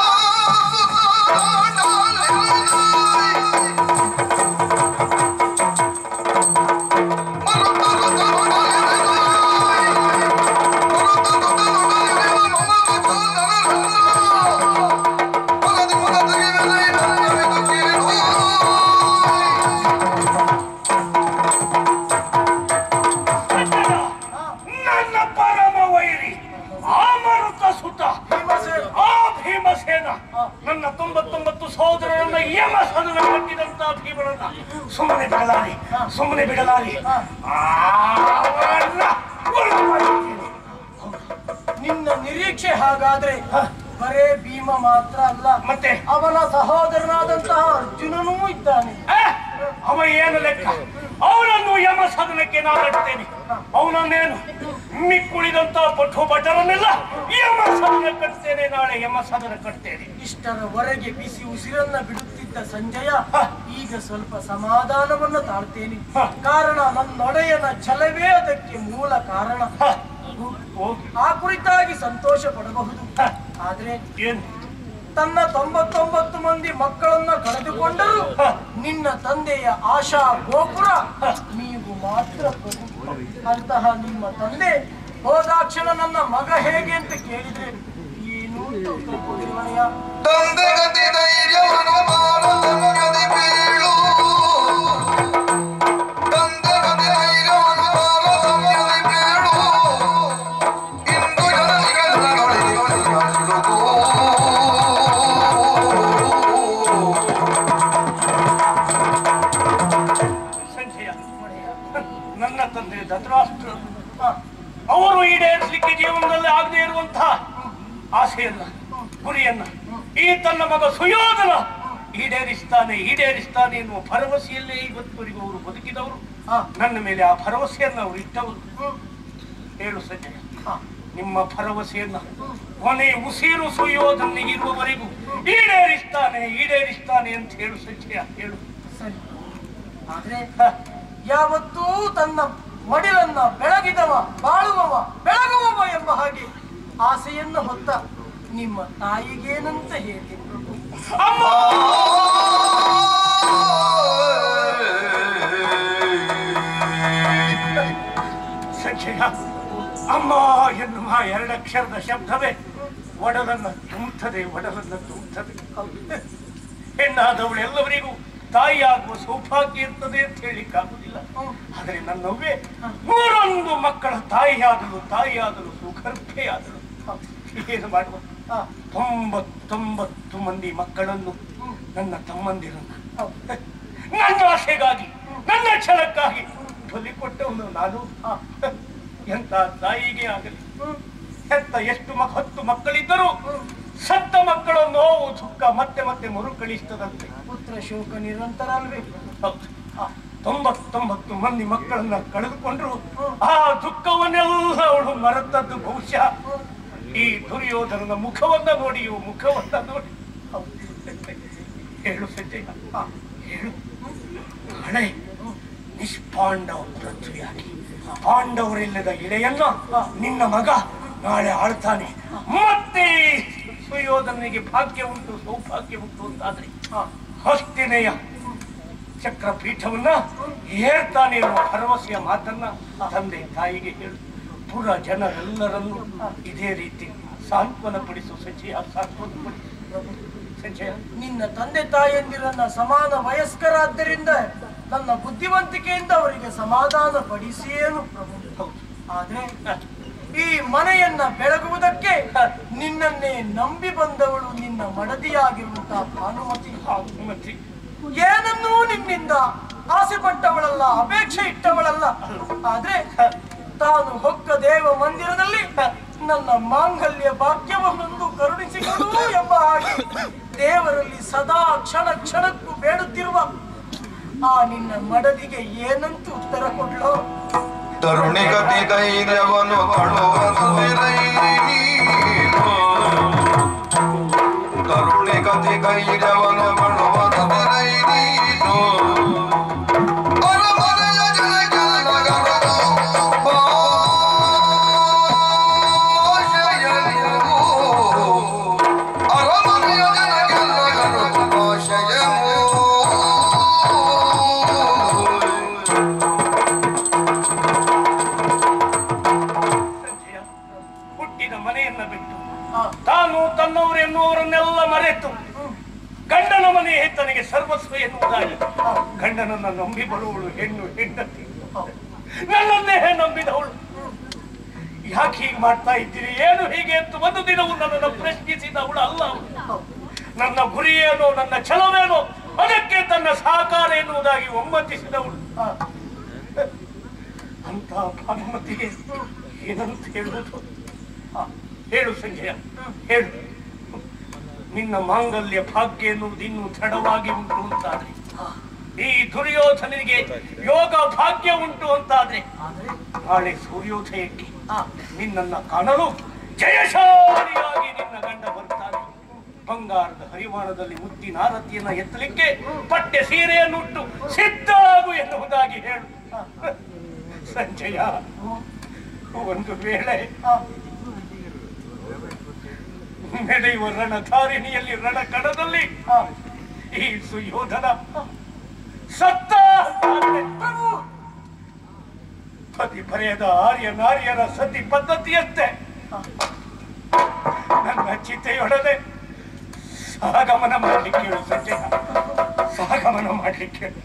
Speaker 2: ಸಜ್ಜನ, ನನ್ನ ಪರಮ ವೈರಿ ಆ ಮರುತ ಸುತ
Speaker 3: ಭೀಮಸೇನ
Speaker 2: ಆ ಭೀಮಸೇನ ನನ್ನ ತೊಂಬತ್ತೊಂಬತ್ತು ಸಹೋದರರನ್ನ ಯಮ ಸದನ ಕಟ್ಟಿದಂತ ಭೀಮನನ್ನ ಸುಮ್ಮನೆ ಬಿಡಲಾರಿ ಸುಮ್ಮನೆ ಬಿಡಲಾರಿ ಅವನ್ನ ಕೊಲೆ ಮಾಡಿದ್ದೇನೆ.
Speaker 3: ನಿನ್ನ ನಿರೀಕ್ಷೆ ಹಾಗಾದ್ರೆ ಬರೇ ಭೀಮ ಮಾತ್ರ ಅಲ್ಲ
Speaker 2: ಮತ್ತೆ
Speaker 3: ಅವನ ಸಹೋದರನಾದಂತಹ ಅರ್ಜುನನೂ ಇದ್ದಾನೆ
Speaker 2: ಆ, ಅವ ಏನು ಲೆಕ್ಕ ಅವನನ್ನು ಯಮ ಸದನಕ್ಕೆ ನಾನಿಡ್ತೇನೆ ಅವನನ್ನೇನು ಮಿಕ್ಕುಳಿದಂತ ಪಠು ಭಟರನ್ನೆಲ್ಲ ಯಮ ಸದನ ಕಟ್ತೇನೆ ನಾಳೆ ಯಮ ಸದನ ಕಟ್ತೇನೆ
Speaker 3: ಇಷ್ಟರವರೆಗೆ ಬಿಸಿ ಉಸಿರನ್ನ ಬಿಡುತ್ತಿದ್ದ ಸಂಜಯ ಈಗ ಸ್ವಲ್ಪ ಸಮಾಧಾನವನ್ನ ತಾಳ್ತೇನೆ
Speaker 2: ಹ.
Speaker 3: ಕಾರಣ ನನ್ನೊಡೆಯನ ಛಲವೇ ಅದಕ್ಕೆ ಮೂಲ ಕಾರಣ
Speaker 2: ಹ, ಓ,
Speaker 3: ಆ ಕುರಿತಾಗಿ ಸಂತೋಷ ಪಡಬಹುದು
Speaker 2: ಹ,
Speaker 3: ಆದ್ರೆ
Speaker 2: ಏನು
Speaker 3: ತನ್ನ ತೊಂಬತ್ತೊಂಬತ್ತು ಮಂದಿ ಮಕ್ಕಳನ್ನ ಕಳೆದುಕೊಂಡರೂ
Speaker 2: ಹ.
Speaker 3: ನಿನ್ನ ತಂದೆಯ ಆಶಾ ಗೋಪುರ ನೀವು ಮಾತ್ರ ಪ್ರಭು. ಅಂತಹ ನಿಮ್ಮ ತಂದೆ ಹೋದಾಕ್ಷಣ ನನ್ನ ಮಗ ಹೇಗೆ ಅಂತ ಕೇಳಿದ್ರೆ ಏನು ಅಂತ ಉತ್ತರ ಕೊಡಿವನಯ್ಯ?
Speaker 1: ತಂದೆಗತಿ ಧೈರ್ಯವನ್ನು ಭಾರತಗತಿ ಬೀಳು ತಂದೆಗತಿ ಧೈರ್ಯವನ್ನು ಭಾರತಗತಿ ಬೀಳು ಇಂದು ಜನರಿಗೆಲ್ಲ
Speaker 2: ಸಂಜಯ ನನ್ನ ತಂದೆ ಧೃತರಾಷ್ಟ್ರ ಅವರು ಈಡೇರಿಸಲಿಕ್ಕೆ ಜೀವನದಲ್ಲಿ ಆಗದೆ ಈ ತನ್ನ ಮಗ ಸುಯೋಧನ ಈಡೇರಿಸ್ತಾನೆ ಈಡೇರಿಸ್ತಾನೆ ಎನ್ನುವ ಭರವಸೆಯಲ್ಲೇ ಇವತ್ತುವರೆಗೂ ಅವರು ಬದುಕಿದವರು
Speaker 3: ಹಾ.
Speaker 2: ನನ್ನ ಮೇಲೆ ಆ ಭರವಸೆಯನ್ನು ಅವರು ಇಟ್ಟವರು
Speaker 3: ಹ್ಮ್.
Speaker 2: ಹೇಳು ಸಂಜಯ
Speaker 3: ಹಾ.
Speaker 2: ನಿಮ್ಮ ಭರವಸೆಯನ್ನ ಕೊನೆ ಉಸಿರು ಸುಯೋಧನಿಗೆ ಇರುವವರೆಗೂ ಈಡೇರಿಸ್ತಾನೆ ಈಡೇರಿಸ್ತಾನೆ ಅಂತ ಹೇಳು ಸಂಜಯ ಹೇಳು
Speaker 3: ಸರಿ ಆದ್ರೆ
Speaker 2: ಹ.
Speaker 3: ಯಾವತ್ತೂ ತನ್ನ ಮಡಿಲನ್ನ ಬೆಳಗಿದವ ಬಾಳುವವ ಬೆಳಗುವವ ಎಂಬ ಹಾಗೆ ಆಸೆಯನ್ನು ಹೊತ್ತ ನಿಮ್ಮ ತಾಯಿಗೇನಂತ ಹೇಳಿ
Speaker 2: ಅಮ್ಮ ಸಂಜಯ ಅಮ್ಮ ಎನ್ನುವ ಎರಡಕ್ಷರದ ಶಬ್ದವೇ ಒಡಲನ್ನ ತುಂಬುತ್ತದೆ ಒಡಲನ್ನ ತುಂಬುತ್ತದೆ ಹೆಣ್ಣಾದವಳು ಎಲ್ಲವರಿಗೂ ತಾಯಿಯಾಗುವ ಸೌಭಾಗ್ಯ ಇರ್ತದೆ ಅಂತ ಹೇಳಿಕ್ಕಾಗುದಿಲ್ಲ ಆದರೆ ನನ್ನವ್ವೇ ಮೂರೊಂದು ಮಕ್ಕಳ ತಾಯಿಯಾದಳು ತಾಯಿಯಾದಳು ಸುಗರ್ಭೆಯಾದಳು ಏನು ಮಾಡುವ
Speaker 3: ಹಾ.
Speaker 2: ತೊಂಬತ್ತೊಂಬತ್ತು ಮಂದಿ ಮಕ್ಕಳನ್ನು ನನ್ನ ತಮ್ಮಂದಿರನ್ನ
Speaker 3: ಹೌದು.
Speaker 2: ನನ್ನ ಆಸೆಗಾಗಿ ನನ್ನ ಛಲಕ್ಕಾಗಿ ಬಲಿ ಕೊಟ್ಟವನು ನಾನು
Speaker 3: ಹಾ.
Speaker 2: ಎಂತ ತಾಯಿಗೆ ಆಗಲಿ
Speaker 3: ಹ್ಮ್.
Speaker 2: ಹೆತ್ತ ಎಷ್ಟು ಮಕ್ ಹತ್ತು ಮಕ್ಕಳಿದ್ದರೂ ಸತ್ತ ಮಕ್ಕಳ ನೋವು ದುಃಖ ಮತ್ತೆ ಮತ್ತೆ ಮರುಕಳಿಸ್ತದಂತೆ
Speaker 3: ಪುತ್ರ ಶೋಕ ನಿರಂತರ ಅಲ್ವೇ
Speaker 2: ಹೌದು
Speaker 3: ಹಾ.
Speaker 2: ತೊಂಬತ್ತೊಂಬತ್ತು ಮಂದಿ ಮಕ್ಕಳನ್ನ ಕಳೆದುಕೊಂಡ್ರು ಆ ದುಃಖವನ್ನೆಲ್ಲ ಅವಳು ಮರೆತದ್ದು ಬಹುಶಃ ಈ ದುರ್ಯೋಧನನ ಮುಖವನ್ನ ನೋಡಿ ಇವು ಮುಖವನ್ನ ನೋಡಿ ಹೌದು. ಹೇಳು ಸಂಜಯ
Speaker 3: ಹಾ.
Speaker 2: ಹೇಳು ಹಣೆ ನಿಷ್ಪಾಂಡವ ಪೃಥ್ವಿಯಾಗಿ ಪಾಂಡವರಿಲ್ಲದ ಇಳೆಯನ್ನ ನಿನ್ನ ಮಗ ನಾಳೆ ಆಳ್ತಾನೆ ಮತ್ತೆ ಸುಯೋಧನಿಗೆ ಭಾಗ್ಯ ಉಂಟು ಸೌಭಾಗ್ಯ ಉಂಟು ಅಂತಾದ್ರೆ
Speaker 3: ಹಾ.
Speaker 2: ಹಸ್ತಿನೆಯ ಚಕ್ರಪೀಠವನ್ನ ಏರ್ತಾನೆ ಎನ್ನುವ ಭರವಸೆಯ ಮಾತನ್ನ ತಂದೆ ತಾಯಿಗೆ ಹೇಳು ಪುರ ಜನರೆಲ್ಲರನ್ನು ಇದೇ ರೀತಿ ಸಾಂತ್ವನ ಪಡಿಸು ಸಂಜಯ ಸಾಂತ್ವನ ಪಡಿಸು ಸಂಜಯ
Speaker 3: ನಿನ್ನ ತಂದೆ ತಾಯಂದಿರನ್ನ ಸಮಾನ ವಯಸ್ಕರಾದ್ದರಿಂದ ನನ್ನ ಬುದ್ಧಿವಂತಿಕೆಯಿಂದ ಅವರಿಗೆ ಸಮಾಧಾನ ಪಡಿಸಿಯೇನು ಪ್ರಭು
Speaker 2: ಹೌದು
Speaker 3: ಆದ್ರೆ ಈ ಮನೆಯನ್ನ ಬೆಳಗುವುದಕ್ಕೆ ನಿನ್ನನ್ನೇ ನಂಬಿ ಬಂದವಳು ನಿನ್ನ ಮಡದಿಯಾಗಿರುವಂತಹ ಭಾನುಮತಿ
Speaker 2: ಹೌದು ಮತ್ತೆ
Speaker 3: ಏನನ್ನೂ ನಿನ್ನಿಂದ ಆಸೆ ಪಟ್ಟವಳಲ್ಲ ಅಪೇಕ್ಷೆ ಇಟ್ಟವಳಲ್ಲ ಆದ್ರೆ ತಾನು ಹೊಕ್ಕ ದೇವ ಮಂದಿರದಲ್ಲಿ ನನ್ನ ಮಾಂಗಲ್ಯ ಭಾಗ್ಯವನ್ನೊಂದು ಕರುಣಿಸಿಕೊಡು ಎಂಬ ಹಾಗೆ ದೇವರಲ್ಲಿ ಸದಾ ಕ್ಷಣ ಕ್ಷಣಕ್ಕೂ ಬೇಡುತ್ತಿರುವ ಆ ನಿನ್ನ ಮಡದಿಗೆ ಏನಂತೂ ಉತ್ತರ ಕೊಡ್ಲೋ
Speaker 1: ತರುಣಿಗತಿ ಧೈರ್ಯವನ್ನು ಕಳುವನು ತರುಣಿಗತಿ ಧೈರ್ಯವನ್ನು ಕಳುವನು ನೀನು ಅರಮನೆಯ ಜನಗೆಲ್ಲ ಗರಡು ಭಾಷೆಯವು. ಅರಮನೆಯ ಜನಗೆಲ್ಲ ಗರಡು ಭಾಷೆಯವು.
Speaker 2: ಸಂಜಯ ಹುಟ್ಟಿದ ಮನೆಯನ್ನ ಬಿಟ್ಟು
Speaker 3: ಆ,
Speaker 2: ತಾನು ತನ್ನವರು ಎನ್ನುವರನ್ನೆಲ್ಲ ಮರೆತು ಗಂಡನ ಮನೆ ತನಗೆ ಸರ್ವಸ್ವ ಎನ್ನುವುದಾಗಿ ಗಂಡನನ್ನ ನಂಬಿ ಬರುವವಳು ಹೆಣ್ಣು ಹೆಂಡತಿ ನನ್ನನ್ನೇ ನಂಬಿದವಳು ಯಾಕೆ ಹೀಗೆ ಮಾಡ್ತಾ ಇದ್ದೀರಿ ಏನು ಹೀಗೆ ಅಂತ ಒಂದು ದಿನವೂ ನನ್ನನ್ನು ಪ್ರಶ್ನಿಸಿದವಳು ಅಲ್ಲ ಅವಳು. ನನ್ನ ಗುರಿಯೇನೋ ನನ್ನ ಛಲವೇನೋ ಅದಕ್ಕೆ ತನ್ನ ಸಹಕಾರ ಎನ್ನುವುದಾಗಿ ಒಮ್ಮತಿಸಿದವಳು
Speaker 3: ಆ,
Speaker 2: ಅಂತ ಭಾನುಮತಿಗೆ ಏನಂತ ಹೇಳುವುದು ಆ, ಹೇಳು ಸಂಜಯ ಹೇಳು ನಿನ್ನ ಮಾಂಗಲ್ಯ ಭಾಗ್ಯ ಎನ್ನುವುದು ಇನ್ನೂ ದೃಢವಾಗಿ ಉಂಟು ಅಂತಾದ್ರೆ ಈ ದುರ್ಯೋಧನಿಗೆ ಯೋಗ ಭಾಗ್ಯ ಉಂಟು ಅಂತಾದ್ರೆ
Speaker 3: ಆದ್ರೆ
Speaker 2: ನಾಳೆ ಸೂರ್ಯೋದಯಕ್ಕೆ
Speaker 3: ಆ,
Speaker 2: ನಿನ್ನನ್ನ ಕಾಣಲು ಜಯಶಾಲಿಯಾಗಿ ನಿನ್ನ ಗಂಡ ಬರ್ತಾನೆ ಬಂಗಾರದ ಹರಿವಾಣದಲ್ಲಿ ಮುತ್ತಿನ ಆರತಿಯನ್ನ ಎತ್ತಲಿಕ್ಕೆ ಪಟ್ಟೆ ಸೀರೆಯನ್ನುಟ್ಟು ಸಿದ್ಧವಾಗು ಎನ್ನುವುದಾಗಿ ಹೇಳು ಸಂಜಯ ಒಂದು ವೇಳೆ
Speaker 3: ಆ,
Speaker 2: ನಡೆಯುವ ರಣಧಾರಿಣಿಯಲ್ಲಿ ರಣಕಣದಲ್ಲಿ
Speaker 3: ಆ,
Speaker 2: ಈ ಸುಯೋಧನ ಸತ್ತ ಅಂತಾದ್ರೆ
Speaker 3: ಪ್ರಭು
Speaker 2: ಪತಿ ಬರೆಯದ ಆರ್ಯ ನಾರ್ಯರ ಸತಿ ಪದ್ಧತಿಯಂತೆ ನನ್ನ ಚಿತೆಯೊಡನೆ ಸಹಗಮನ ಮಾಡ್ಲಿಕ್ಕೆ ಹೇಳು ಸಂಜಯ ಸಹಗಮನ ಮಾಡ್ಲಿಕ್ಕೆ ಹೇಳು.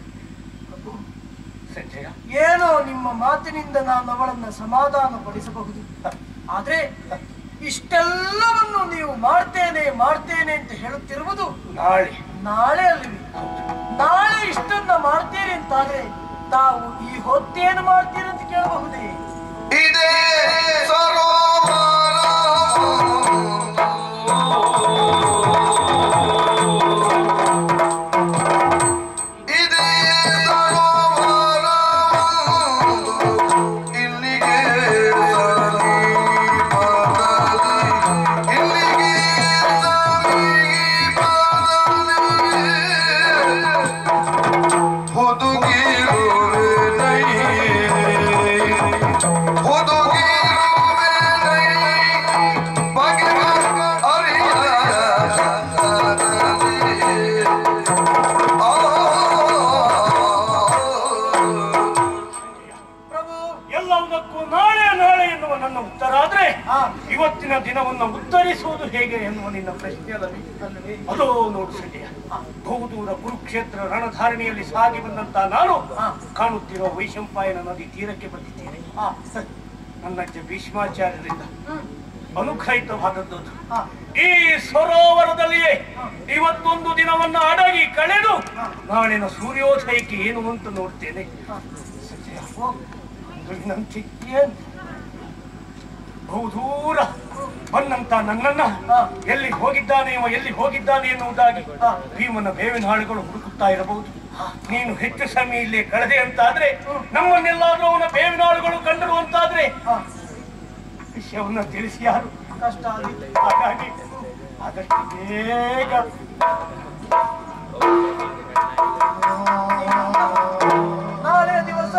Speaker 2: ಸಂಜಯ
Speaker 3: ಏನೋ ನಿಮ್ಮ ಮಾತಿನಿಂದ ನಾನು ಅವಳನ್ನ ಸಮಾಧಾನ ಪಡಿಸಬಹುದು ಆದ್ರೆ ಇಷ್ಟೆಲ್ಲವನ್ನು ನೀವು ಮಾಡ್ತೇನೆ ಮಾಡ್ತೇನೆ ಅಂತ ಹೇಳುತ್ತಿರುವುದು
Speaker 2: ನಾಳೆ
Speaker 3: ನಾಳೆ ಅಲ್ವಿ ನಾಳೆ ಇಷ್ಟನ್ನ ಮಾಡ್ತೀರಿ ಅಂತಾದ್ರೆ ತಾವು ಈ ಹೊತ್ತೇನು ಮಾಡ್ತೀರಿ ಅಂತ ಕೇಳಬಹುದೇ
Speaker 1: ಇದೇ ಸರೋವರ
Speaker 2: ಇವತ್ತಿನ ದಿನವನ್ನು ಉತ್ತರಿಸುವುದು ಹೇಗೆ ಎನ್ನುವ ನಿನ್ನ ಪ್ರಶ್ನೆ ಅಲ್ಲವೇ
Speaker 3: ಅಲ್ಲವೇ
Speaker 2: ಅದೋ ನೋಡು ಸಂಜಯ ಬಹುದೂರ ಕುರುಕ್ಷೇತ್ರ ರಣಧಾರಣಿಯಲ್ಲಿ ಸಾಗಿ ಬಂದಂತ ನಾನು ಕಾಣುತ್ತಿರುವ ವೈಶಂಪಾಯನ ನದಿ ತೀರಕ್ಕೆ ಬಂದಿದ್ದೇನೆ
Speaker 3: ಹಾ
Speaker 2: ನನ್ನಜ್ಜ ಭೀಷ್ಮಾಚಾರ್ಯರಿಂದ ಅನುಗ್ರಹಿತವಾದದ್ದು ಅದು.
Speaker 3: ಹಾ
Speaker 2: ಈ ಸರೋವರದಲ್ಲಿಯೇ ಇವತ್ತೊಂದು ದಿನವನ್ನ ಅಡಗಿ ಕಳೆದು ನಾಳಿನ ಸೂರ್ಯೋದಯಕ್ಕೆ ಏನು ಅಂತ ನೋಡ್ತೇನೆ ಸಂಜಯ, ಒಂದು ವಿನಂತಿ
Speaker 3: ಏನ್
Speaker 2: ಬಹುದೂರ ಬಂದಂತ ನನ್ನನ್ನ
Speaker 3: ಹಾ.
Speaker 2: ಎಲ್ಲಿ ಹೋಗಿದ್ದಾನೆ ಇವ ಎಲ್ಲಿ ಹೋಗಿದ್ದಾನೆ ಎನ್ನುವುದಾಗಿ
Speaker 3: ಹಾ.
Speaker 2: ಭೀಮನ ಬೇವಿನ ಹಾಳುಗಳು ಹುಡುಕುತ್ತಾ ಇರಬಹುದು ನೀನು ಹೆಚ್ಚು ಸಮಯ ಇಲ್ಲಿ ಕಳೆದೆ ಅಂತಾದ್ರೆ ನಮ್ಮನ್ನೆಲ್ಲಾದ್ರೂ ಅವನ ಬೇವಿನ ಹಾಳುಗಳು ಕಂಡರು ಅಂತಾದ್ರೆ
Speaker 3: ಹಾ
Speaker 2: ವಿಷಯವನ್ನ ತಿಳಿಸಿ ಯಾರು
Speaker 3: ಕಷ್ಟ ಆಗಿದೆ
Speaker 2: ಹಾಗಾಗಿ ಆದಷ್ಟು ಬೇಗ
Speaker 3: ನಾಳೆ ದಿವಸ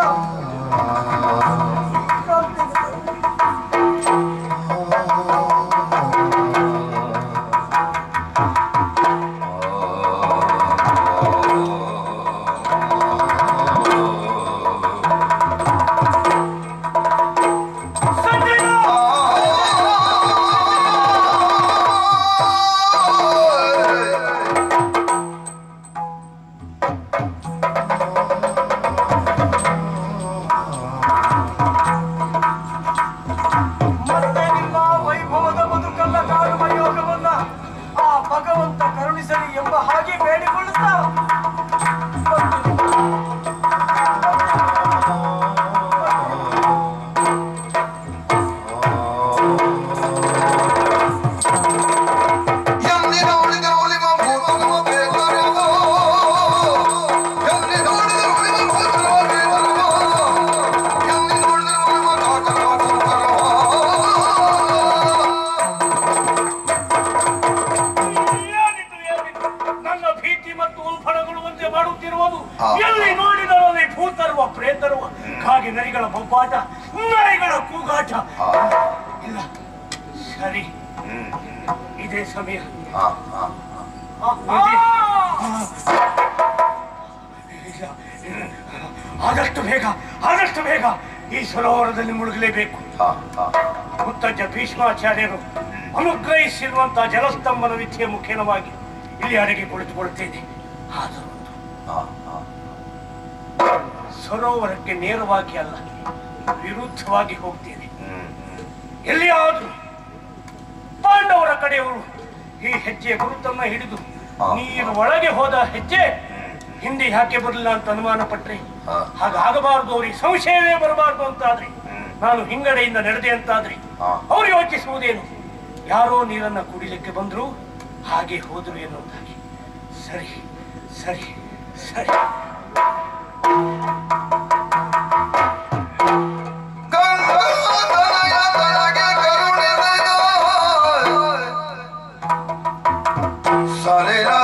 Speaker 3: ಮತ್ತೆ ನಿಮ್ಮ ವೈಭವದ ಬದುಕಲ್ಲ ಕಾಡುವ ಯೋಗವನ್ನ ಆ ಭಗವಂತ ಕರುಣಿಸಲಿ ಎಂಬ ಹಾಗೆ ಬೇಡಿಕೊಳ್ಳುತ್ತಾ
Speaker 1: ಎಂದಿನ ಉಳಿದ ಉಳಿವ ಭೂತನವ ಬೇಕರವೋ. ಎಂದಿನ ಉಳಿದ ಉಳಿವ ಭೂತನವ ಬೇಕರವೋ. ಎಂದಿನ ಉಳಿದ ಉಳಿವ ಕಾಟನವ ಸಂಕರವೋ.
Speaker 2: ಏನಿದು, ಏನಿದು? ನನ್ನ ಭೀತಿ ಮತ್ತು ಉಲ್ಫಣಗಳು ಒಂದೇ ಮಾಡುತ್ತಿರುವುದು
Speaker 1: ಆ.
Speaker 2: ಎಲ್ಲಿ ನೋಡಿದರಲ್ಲಿ ಭೂತರುವ ಪ್ರೇತರುವ ಕಾಗೆ ನರಿಗಳ ಬೊಬ್ಬಾಟ ನರಿಗಳ ಕೂಗಾಟ ಇಲ್ಲ ಸರಿ ಇದೇ ಸಮಯ
Speaker 1: ಆ, ಆ,
Speaker 2: ಇದೆ. ಇಲ್ಲ. ಆದಷ್ಟು ಬೇಗ ಆದಷ್ಟು ಬೇಗ ಈ ಸರೋವರದಲ್ಲಿ ಮುಳುಗಲೇಬೇಕು
Speaker 1: ಆ, ಆ.
Speaker 2: ಮುತ್ತಜ್ಜ ಭೀಷ್ಮಾಚಾರ್ಯರು ಅನುಗ್ರಹಿಸಿರುವಂತಹ ಜಲಸ್ತಂಭನ ವಿದ್ಯೆಯ ಮುಖೇನವಾಗಿ ಇಲ್ಲಿ ಅಡಗಿ ಕುಳಿತುಕೊಳ್ಳುತ್ತೇನೆ ಆದರೂ
Speaker 1: ಆ, ಆ.
Speaker 2: ಸರೋವರಕ್ಕೆ ನೇರವಾಗಿ ಅಲ್ಲ ವಿರುದ್ಧವಾಗಿ ಹೋಗ್ತೇನೆ
Speaker 1: ಹ್ಮ್, ಹ್ಮ್.
Speaker 2: ಎಲ್ಲಿಯಾದ್ರೂ ಪಾಂಡವರ ಕಡೆಯವರು ಈ ಹೆಜ್ಜೆಯ ಗುರುತನ್ನ ಹಿಡಿದು
Speaker 1: ಆ.
Speaker 2: ನೀರು ಒಳಗೆ ಹೋದ ಹೆಜ್ಜೆ ಹಿಂದೆ ಯಾಕೆ ಬರಲಿಲ್ಲ ಅಂತ ಅನುಮಾನ ಪಟ್ರೆ
Speaker 1: ಆ.
Speaker 2: ಹಾಗಾಗಬಾರದು ಅವ್ರಿಗೆ ಸಂಶಯವೇ ಬರಬಾರದು ಅಂತಾದ್ರೆ ನಾನು ಹಿಂಗಡೆಯಿಂದ ನಡೆದೆ ಅಂತಾದ್ರೆ
Speaker 1: ಆ.
Speaker 2: ಅವ್ರು ಯೋಚಿಸುವುದೇನು ಯಾರೋ ನೀರನ್ನ ಕುಡಿಲಿಕ್ಕೆ ಬಂದ್ರು ಹಾಗೆ ಹೋದ್ರು ಎನ್ನುವುದಾಗಿ ಸರಿ ಸರಿ ಸರಿ
Speaker 1: ಗಂಗಾಧರಯ ತನಗೆ ಕರುಣಿದೆಯೋ. ಸಲಿಲ